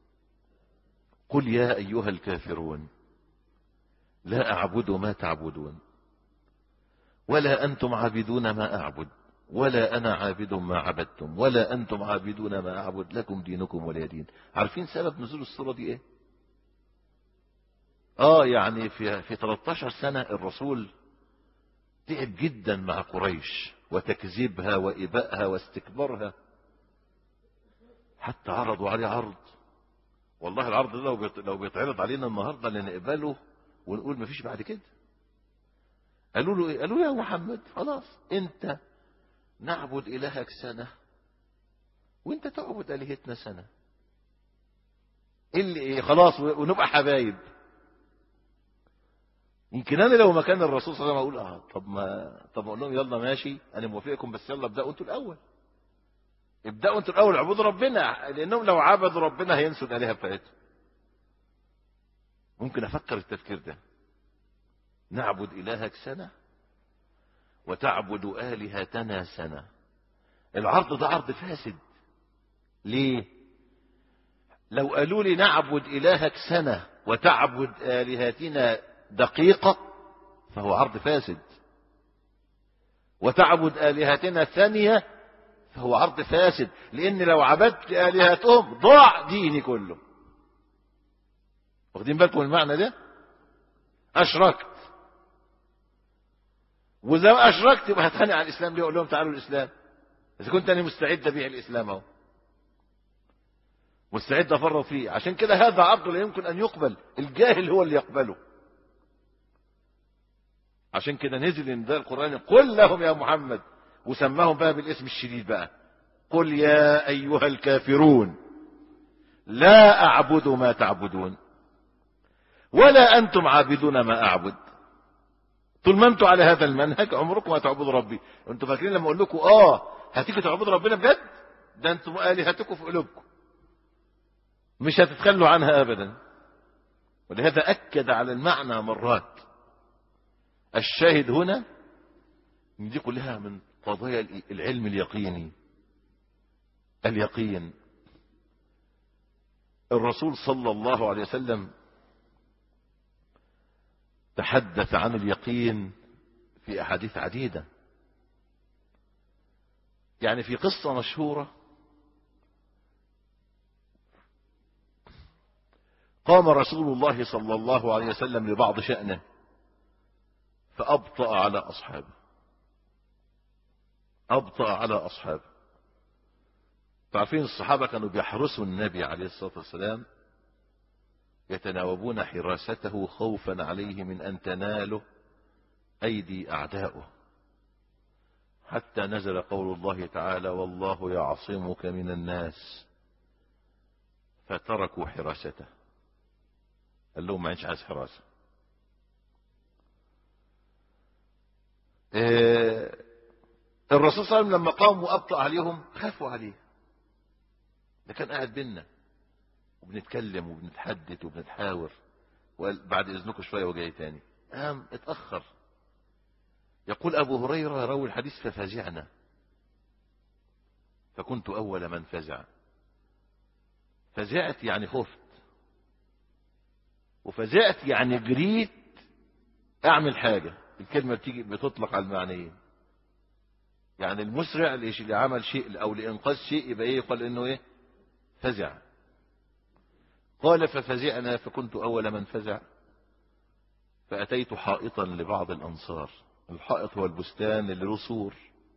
A: قل يا ايها الكافرون لا اعبد ما تعبدون ولا انتم عابدون ما اعبد ولا انا عابد ما عبدتم ولا انتم عابدون ما اعبد لكم دينكم ولي دين عارفين سبب نزول السورة دي ايه اه يعني في في 13 سنة الرسول تعب جدا مع قريش وتكذيبها وإبائها واستكبارها حتى عرضوا عليه عرض والله العرض ده لو لو بيتعرض علينا النهارده لنقبله ونقول مفيش بعد كده قالوا له ايه قالوا يا محمد خلاص انت نعبد الهك سنه وانت تعبد الهتنا سنه اللي ايه خلاص ونبقى حبايب يمكن انا لو مكان الرسول صلى الله عليه وسلم اقول اه طب ما طب اقول لهم يلا ماشي انا موافقكم بس يلا ابداوا انتوا الاول ابداوا انتوا الاول اعبدوا ربنا لانهم لو عبدوا ربنا هينسوا الالهه بتاعتهم ممكن افكر التفكير ده نعبد الهك سنه وتعبد الهتنا سنه العرض ده عرض فاسد ليه لو قالوا لي نعبد الهك سنه وتعبد الهتنا دقيقة فهو عرض فاسد وتعبد آلهتنا ثانية فهو عرض فاسد لأن لو عبدت آلهتهم ضاع ديني كله واخدين بالكم المعنى ده أشركت وإذا ما أشركت يبقى هتخانق على الإسلام ليه أقول لهم تعالوا الإسلام إذا كنت أنا مستعد أبيع الإسلام أهو مستعد أفرط فيه عشان كده هذا عرض لا يمكن أن يقبل الجاهل هو اللي يقبله عشان كده نزل نداء القرآن قل لهم يا محمد وسماهم بقى بالاسم الشديد بقى قل يا أيها الكافرون لا أعبد ما تعبدون ولا أنتم عابدون ما أعبد طول ما أنتم على هذا المنهج عمركم ما تعبدوا ربي أنتم فاكرين لما أقول لكم آه هتيجي تعبدوا ربنا بجد ده أنتم آلهتكم في قلوبكم مش هتتخلوا عنها أبدا ولهذا أكد على المعنى مرات الشاهد هنا ان دي كلها من قضايا العلم اليقيني اليقين الرسول صلى الله عليه وسلم تحدث عن اليقين في احاديث عديده يعني في قصه مشهوره قام رسول الله صلى الله عليه وسلم لبعض شأنه فأبطأ على أصحابه أبطأ على أصحابه تعرفين الصحابة كانوا بيحرسوا النبي عليه الصلاة والسلام يتناوبون حراسته خوفا عليه من أن تناله أيدي أعدائه حتى نزل قول الله تعالى والله يعصمك من الناس فتركوا حراسته قال لهم ما عادش عايز حراسه الرسول صلى الله عليه وسلم لما قام وابطأ عليهم خافوا عليه ده كان قاعد بينا وبنتكلم وبنتحدث وبنتحاور وقال بعد اذنكم شويه وجاي تاني قام اتاخر يقول ابو هريره روي الحديث ففزعنا فكنت اول من فزع فزعت يعني خفت وفزعت يعني جريت اعمل حاجه الكلمة بتيجي بتطلق على المعنيين يعني المسرع اللي عمل شيء او لانقاذ شيء يبقى ايه يقال انه ايه فزع قال ففزعنا فكنت اول من فزع فاتيت حائطا لبعض الانصار الحائط هو البستان اللي له سور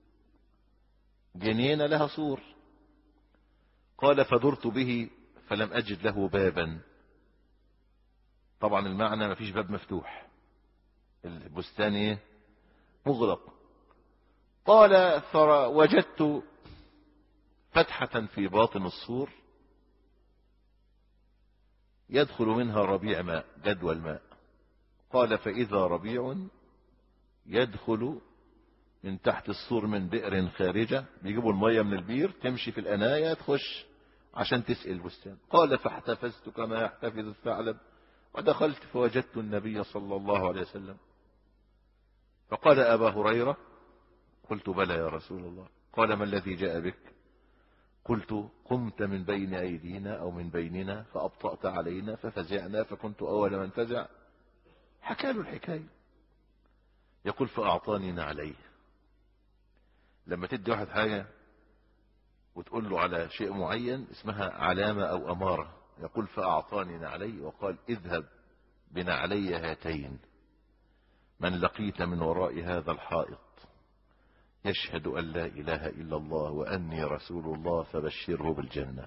A: جنينه لها سور قال فدرت به فلم اجد له بابا طبعا المعنى ما فيش باب مفتوح البستان ايه مغلق قال فوجدت فتحة في باطن السور يدخل منها ربيع ماء جدوى الماء قال فإذا ربيع يدخل من تحت السور من بئر خارجة بيجيبوا المية من البير تمشي في الأناية تخش عشان تسقي البستان قال فاحتفزت كما يحتفظ الثعلب ودخلت فوجدت النبي صلى الله عليه وسلم فقال أبا هريرة قلت بلى يا رسول الله قال ما الذي جاء بك قلت قمت من بين أيدينا أو من بيننا فأبطأت علينا ففزعنا فكنت أول من فزع حكى له الحكاية يقول فأعطاني نعليه لما تدي واحد حاجة وتقول له على شيء معين اسمها علامة أو أمارة يقول فأعطاني نعلي وقال اذهب بنعلي هاتين من لقيت من وراء هذا الحائط يشهد أن لا إله إلا الله وأني رسول الله فبشره بالجنة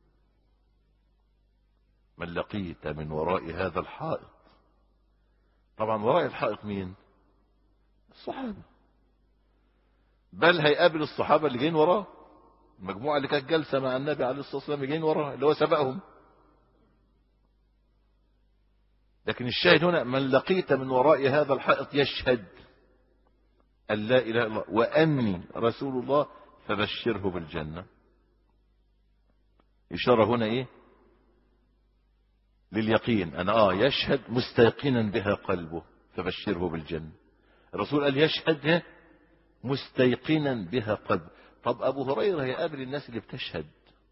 A: من لقيت من وراء هذا الحائط طبعا وراء الحائط مين الصحابة بل هيقابل الصحابة اللي جايين وراه المجموعة اللي كانت جالسة مع النبي عليه الصلاة والسلام جايين وراه اللي هو سبقهم لكن الشاهد هنا من لقيت من وراء هذا الحائط يشهد أن لا إله إلا الله وأني رسول الله فبشره بالجنة إشارة هنا إيه لليقين أنا آه يشهد مستيقنا بها قلبه فبشره بالجنة الرسول قال يشهد مستيقنا بها قلبه طب أبو هريرة هيقابل الناس اللي بتشهد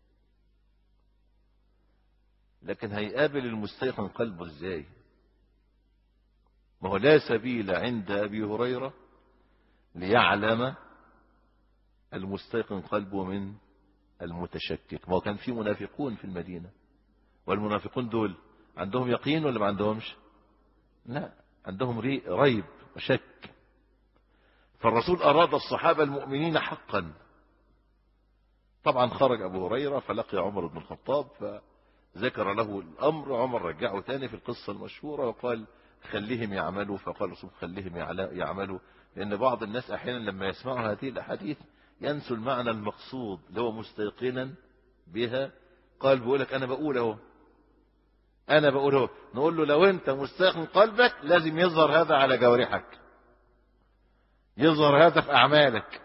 A: لكن هيقابل المستيقن قلبه ازاي ما هو لا سبيل عند أبي هريرة ليعلم المستيقن قلبه من المتشكك ما هو كان في منافقون في المدينة والمنافقون دول عندهم يقين ولا ما عندهمش لا عندهم ريب وشك فالرسول أراد الصحابة المؤمنين حقا طبعا خرج أبو هريرة فلقي عمر بن الخطاب فذكر له الأمر عمر رجعه تاني في القصة المشهورة وقال خليهم يعملوا فقال الرسول خليهم يعملوا لأن بعض الناس أحيانا لما يسمعوا هذه الأحاديث ينسوا المعنى المقصود اللي هو مستيقنا بها قال بيقولك أنا بقول اهو أنا بقول اهو نقول له لو أنت مستيقن قلبك لازم يظهر هذا على جوارحك يظهر هذا في أعمالك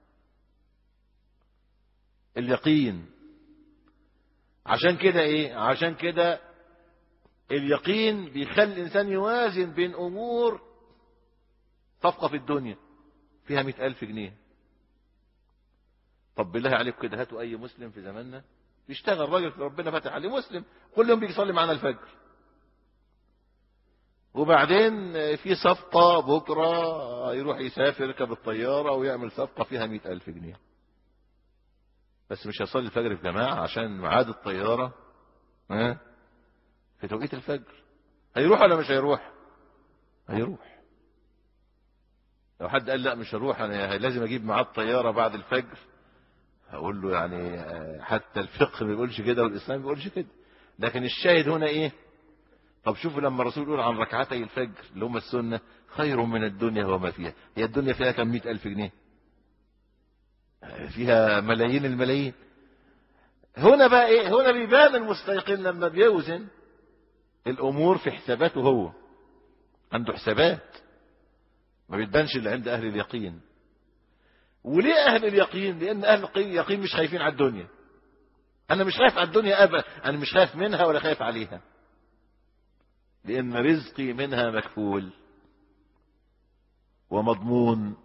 A: اليقين عشان كده ايه عشان كده اليقين بيخلي الإنسان يوازن بين أمور صفقة في الدنيا فيها مئة ألف جنيه طب بالله عليك كده هاتوا أي مسلم في زماننا يشتغل راجل ربنا فتح عليه مسلم كل يوم بيجي يصلي معانا الفجر وبعدين في صفقة بكرة يروح يسافر يركب الطيارة ويعمل صفقة فيها مئة ألف جنيه بس مش هيصلي الفجر في جماعة عشان ميعاد الطيارة ها في توقيت الفجر هيروح ولا مش هيروح هيروح لو حد قال لا مش هروح انا لازم اجيب ميعاد طيارة بعد الفجر هقول له يعني حتى الفقه ما بيقولش كده والاسلام ما بيقولش كده لكن الشاهد هنا ايه طب شوفوا لما الرسول يقول عن ركعتي الفجر اللي هم السنة خير من الدنيا وما فيها هي الدنيا فيها كم مئة ألف جنيه فيها ملايين الملايين هنا بقى ايه هنا بيبان المستيقن لما بيوزن الامور في حساباته هو عنده حسابات ما بيتبانش اللي عند اهل اليقين وليه اهل اليقين لان اهل اليقين مش خايفين على الدنيا انا مش خايف على الدنيا ابدا انا مش خايف منها ولا خايف عليها لان رزقي منها مكفول ومضمون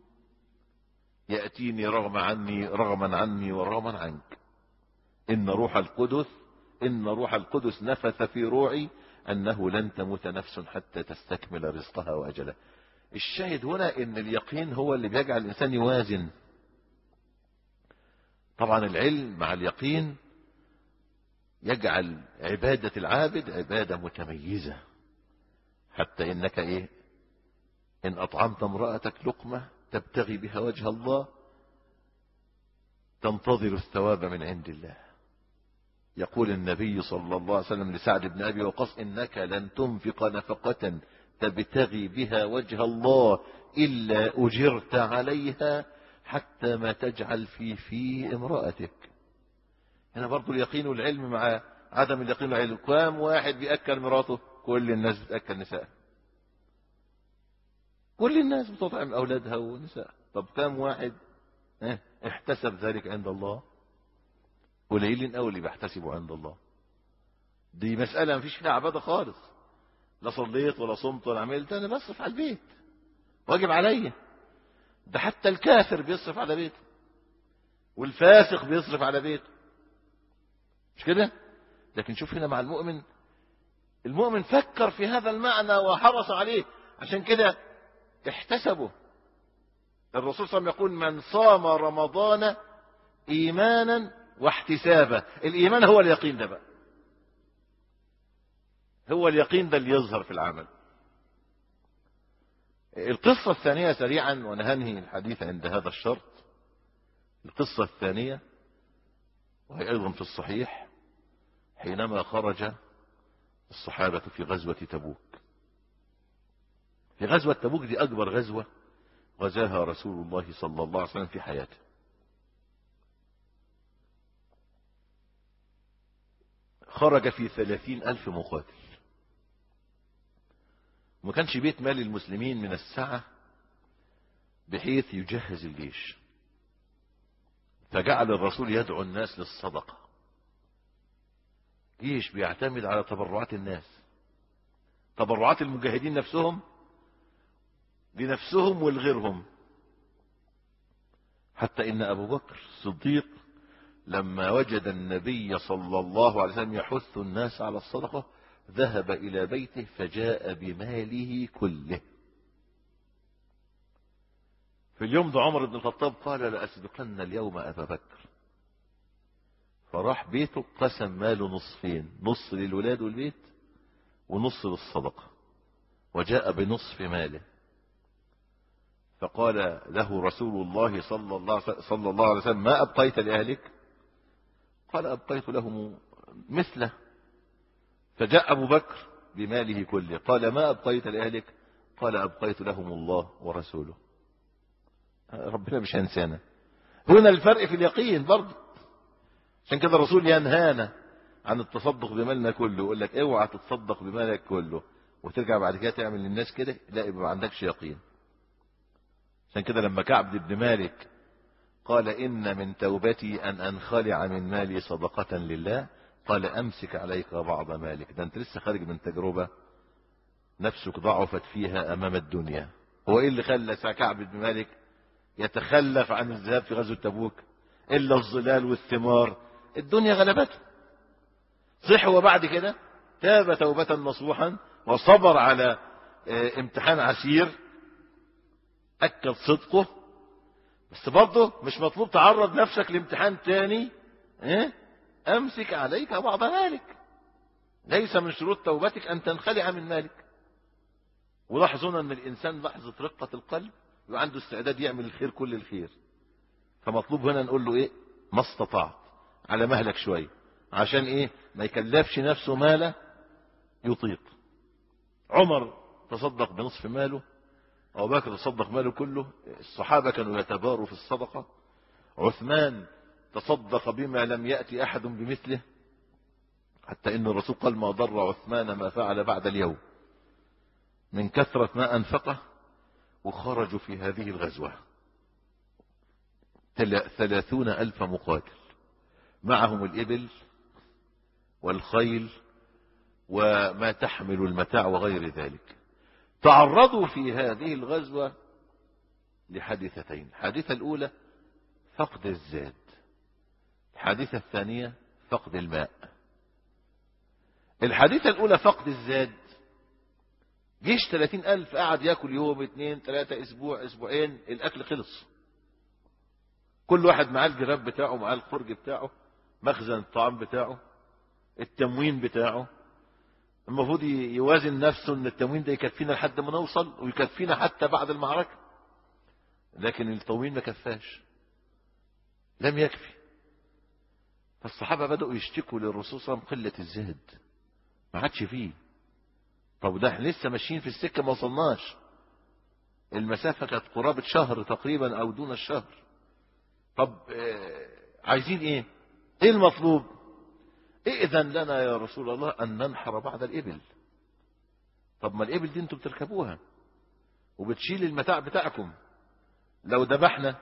A: يأتيني رغم عني رغما عني ورغما عنك إن روح القدس إن روح القدس نفث في روعي أنه لن تموت نفس حتى تستكمل رزقها وأجلها الشاهد هنا إن اليقين هو اللي بيجعل الإنسان يوازن طبعا العلم مع اليقين يجعل عبادة العابد عبادة متميزة حتى إنك إيه إن أطعمت امرأتك لقمة تبتغي بها وجه الله تنتظر الثواب من عند الله يقول النبي صلى الله عليه وسلم لسعد بن أبي وقص إنك لن تنفق نفقة تبتغي بها وجه الله إلا أجرت عليها حتى ما تجعل في في امرأتك هنا برضو اليقين والعلم مع عدم اليقين العلم كام واحد بيأكل مراته كل الناس بتأكل نساء كل الناس بتطعم أولادها ونساء طب كام واحد اه احتسب ذلك عند الله قليل قوي اللي بيحتسبوا عند الله دي مسألة ما فيش فيها عبادة خالص لا صليت ولا صمت ولا عملت أنا بصرف على البيت واجب عليا ده حتى الكافر بيصرف على بيته والفاسق بيصرف على بيته مش كده لكن شوف هنا مع المؤمن المؤمن فكر في هذا المعنى وحرص عليه عشان كده احتسبه الرسول صلى الله عليه وسلم يقول من صام رمضان ايمانا واحتسابا الايمان هو اليقين ده بقى هو اليقين ده اللي يظهر في العمل القصة الثانية سريعا ونهنهي الحديث عند هذا الشرط القصة الثانية وهي أيضا في الصحيح حينما خرج الصحابة في غزوة تبوك في غزوة تبوك دي أكبر غزوة غزاها رسول الله صلى الله عليه وسلم في حياته خرج في ثلاثين ألف مقاتل ما كانش بيت مال المسلمين من السعة بحيث يجهز الجيش فجعل الرسول يدعو الناس للصدقة جيش بيعتمد على تبرعات الناس تبرعات المجاهدين نفسهم لنفسهم ولغيرهم حتى ان ابو بكر الصديق لما وجد النبي صلى الله عليه وسلم يحث الناس على الصدقة ذهب الى بيته فجاء بماله كله في اليوم ده عمر بن الخطاب قال لأسبقن اليوم أبا بكر فراح بيته قسم ماله نصفين نص للولاد والبيت ونص للصدقة وجاء بنصف ماله فقال له رسول الله صلى الله, صلى الله عليه وسلم ما أبقيت لأهلك قال أبقيت لهم مثله فجاء أبو بكر بماله كله قال ما أبقيت لأهلك قال أبقيت لهم الله ورسوله ربنا مش هينسانا هنا الفرق في اليقين برضه عشان كده الرسول ينهانا عن التصدق بمالنا كله يقول لك اوعى تتصدق بمالك كله وترجع بعد كده تعمل للناس كده لا يبقى ما عندكش يقين عشان كده لما كعب بن مالك قال إن من توبتي أن أنخلع من مالي صدقة لله قال أمسك عليك بعض مالك ده أنت لسه خارج من تجربة نفسك ضعفت فيها أمام الدنيا هو إيه اللي خلى كعب بن مالك يتخلف عن الذهاب في غزوة تبوك إلا الظلال والثمار الدنيا غلبته صح وبعد كده تاب توبة نصوحا وصبر على امتحان عسير أكد صدقه بس برضه مش مطلوب تعرض نفسك لامتحان تاني اه؟ أمسك عليك بعض مالك ليس من شروط توبتك أن تنخلع من مالك ولاحظون أن الإنسان لحظة رقة القلب يبقى عنده استعداد يعمل الخير كل الخير فمطلوب هنا نقول له ايه ما استطعت على مهلك شوية عشان ايه ما يكلفش نفسه ماله يطيق عمر تصدق بنصف ماله أبو بكر تصدق ماله كله الصحابة كانوا يتباروا في الصدقة عثمان تصدق بما لم يأتي أحد بمثله حتى إن الرسول قال ما ضر عثمان ما فعل بعد اليوم من كثرة ما أنفقه وخرجوا في هذه الغزوة ثلاثون ألف مقاتل معهم الإبل والخيل وما تحمل المتاع وغير ذلك تعرضوا في هذه الغزوة لحادثتين الحادثة الأولى فقد الزاد الحادثة الثانية فقد الماء الحادثة الأولى فقد الزاد جيش 30 ألف قعد ياكل يوم اثنين ثلاثة أسبوع أسبوعين الأكل خلص كل واحد معاه الجراب بتاعه معاه الخرج بتاعه مخزن الطعام بتاعه التموين بتاعه المفروض يوازن نفسه ان التموين ده يكفينا لحد ما نوصل ويكفينا حتى بعد المعركة لكن التموين ما كفاش لم يكفي فالصحابة بدأوا يشتكوا للرسول صلى الله عليه وسلم قلة الزهد ما عادش فيه طب ده احنا لسه ماشيين في السكة ما وصلناش المسافة كانت قرابة شهر تقريبا او دون الشهر طب اه عايزين ايه ايه المطلوب ائذن لنا يا رسول الله أن ننحر بعض الإبل طب ما الإبل دي انتوا بتركبوها وبتشيل المتاع بتاعكم لو ذبحنا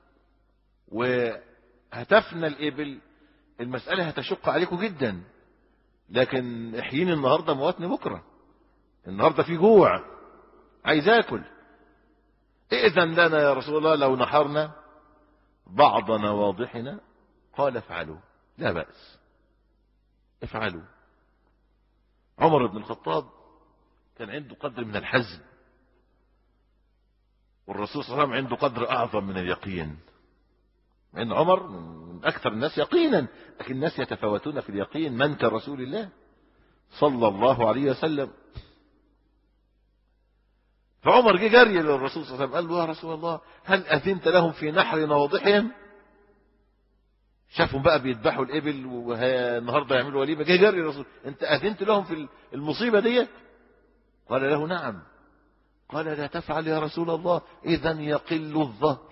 A: وهتفنا الإبل المسألة هتشق عليكم جدا لكن احييني النهاردة مواتني بكرة النهاردة في جوع عايز اكل ائذن لنا يا رسول الله لو نحرنا بعض نواضحنا قال افعلوا لا بأس افعلوا عمر بن الخطاب كان عنده قدر من الحزم والرسول صلى الله عليه وسلم عنده قدر أعظم من اليقين ان عمر من أكثر الناس يقينا لكن الناس يتفاوتون في اليقين من كرسول الله صلى الله عليه وسلم فعمر جه جري للرسول صلى الله عليه وسلم قال له يا رسول الله هل أذنت لهم في نحر نواضحهم شافهم بقى بيذبحوا الإبل والنهاردة يعملوا وليمة جه جري الرسول أنت أذنت لهم في المصيبة دي قال له نعم قال لا تفعل يا رسول الله إذا يقل الظهر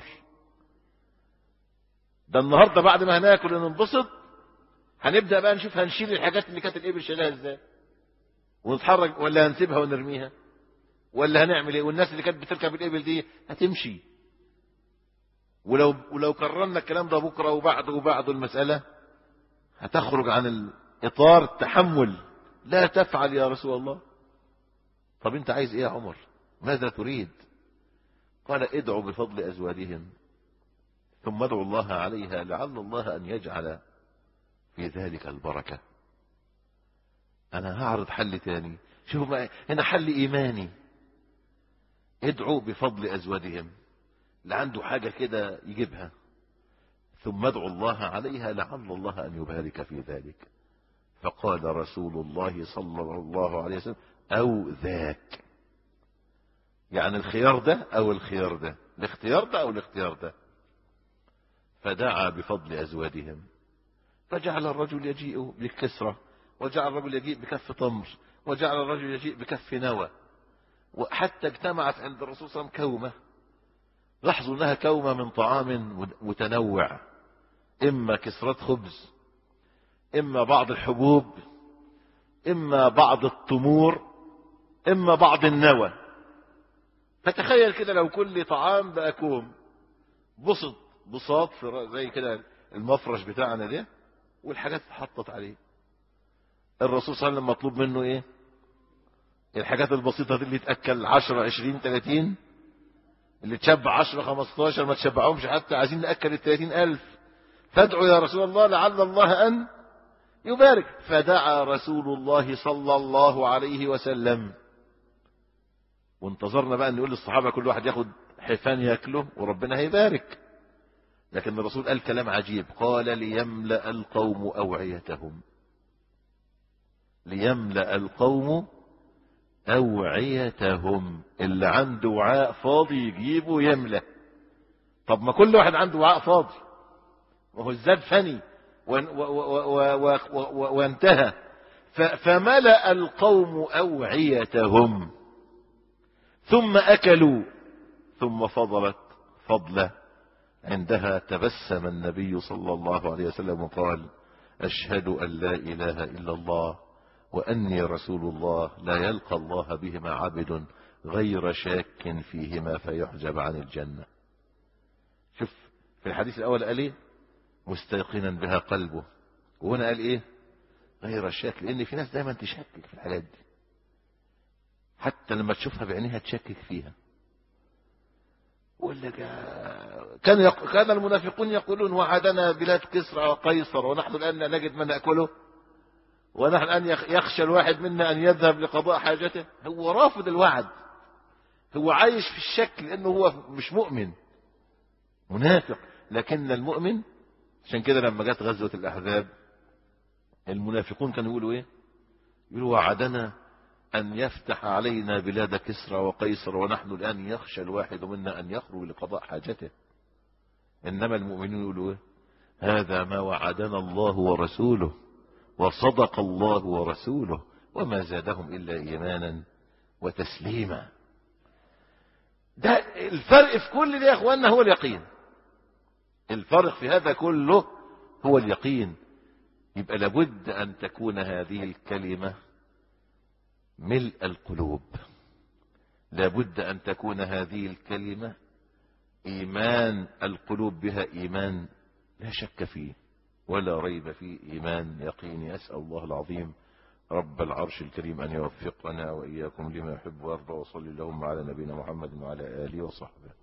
A: ده النهاردة بعد ما هناكل وننبسط هنبدأ بقى نشوف هنشيل الحاجات اللي كانت الإبل شايلها ازاي ونتحرك ولا هنسيبها ونرميها ولا هنعمل ايه والناس اللي كانت بتركب الإبل دي هتمشي ولو ولو كررنا الكلام ده بكرة وبعده وبعده المسألة هتخرج عن إطار التحمل لا تفعل يا رسول الله طب انت عايز ايه يا عمر ماذا تريد قال ادعوا بفضل أزواجهم ثم ادعوا الله عليها لعل الله أن يجعل في ذلك البركة أنا هعرض حل تاني شوفوا ما هنا حل إيماني ادعوا بفضل أزواجهم اللي عنده حاجة كده يجيبها ثم ادعوا الله عليها لعل الله أن يبارك في ذلك فقال رسول الله صلى الله عليه وسلم أو ذاك يعني الخيار ده أو الخيار ده الاختيار ده أو الاختيار ده فدعا بفضل أزواجهم فجعل الرجل يجيء بالكسرة وجعل الرجل يجيء بكف تمر وجعل الرجل يجيء بكف نوى وحتى اجتمعت عند الرسول صلى الله عليه وسلم كومة لاحظوا انها كومة من طعام متنوع اما كسرة خبز اما بعض الحبوب اما بعض التمور اما بعض النوى فتخيل كده لو كل طعام بقى كوم بسط بساط زي كده المفرش بتاعنا ده والحاجات اتحطت عليه الرسول صلى الله عليه وسلم مطلوب منه ايه الحاجات البسيطة دي اللي تأكل 10 20 30 اللي تشبع 10 15 ما تشبعهمش حتى عايزين نأكل ال 30 ألف فادعوا يا رسول الله لعل الله أن يبارك فدعا رسول الله صلى الله عليه وسلم وانتظرنا بقى ان يقول للصحابة كل واحد ياخد حفان ياكله وربنا هيبارك لكن الرسول قال كلام عجيب قال ليملأ القوم أوعيتهم ليملأ القوم أوعيتهم اللي عنده وعاء فاضي يجيبه يملأ طب ما كل واحد عنده وعاء فاضي وهو الزاد فني وانتهى فملأ القوم أوعيتهم ثم أكلوا ثم فضلت فضلة عندها تبسم النبي صلى الله عليه وسلم وقال أشهد أن لا إله إلا الله وأني رسول الله لا يلقى الله بهما عبد غير شاك فيهما فيحجب عن الجنة شوف في الحديث الأول قال إيه مستيقنا بها قلبه وهنا قال إيه غير شاك لأن في ناس دايما تشكك في الحاجات دي حتى لما تشوفها بعينيها تشكك فيها ولا كان يق... كان المنافقون يقولون وعدنا بلاد كسرى وقيصر ونحن الآن لا نجد ما نأكله ونحن الآن يخشى الواحد منا أن يذهب لقضاء حاجته هو رافض الوعد هو عايش في الشك لأنه هو مش مؤمن منافق لكن المؤمن عشان كده لما جت غزوة الأحزاب المنافقون كانوا يقولوا إيه يقولوا وعدنا أن يفتح علينا بلاد كسرى وقيصر ونحن الآن يخشى الواحد منا أن يخرج لقضاء حاجته إنما المؤمنون يقولوا إيه هذا ما وعدنا الله ورسوله وصدق الله ورسوله وما زادهم إلا إيمانا وتسليما ده الفرق في كل ده يا أخواننا هو اليقين الفرق في هذا كله هو اليقين يبقى لابد أن تكون هذه الكلمة ملء القلوب لابد أن تكون هذه الكلمة إيمان القلوب بها إيمان لا شك فيه ولا ريب فيه إيمان يقيني أسأل الله العظيم رب العرش الكريم أن يوفقنا وإياكم لما يحب ويرضى وصلي اللهم على نبينا محمد وعلى آله وصحبه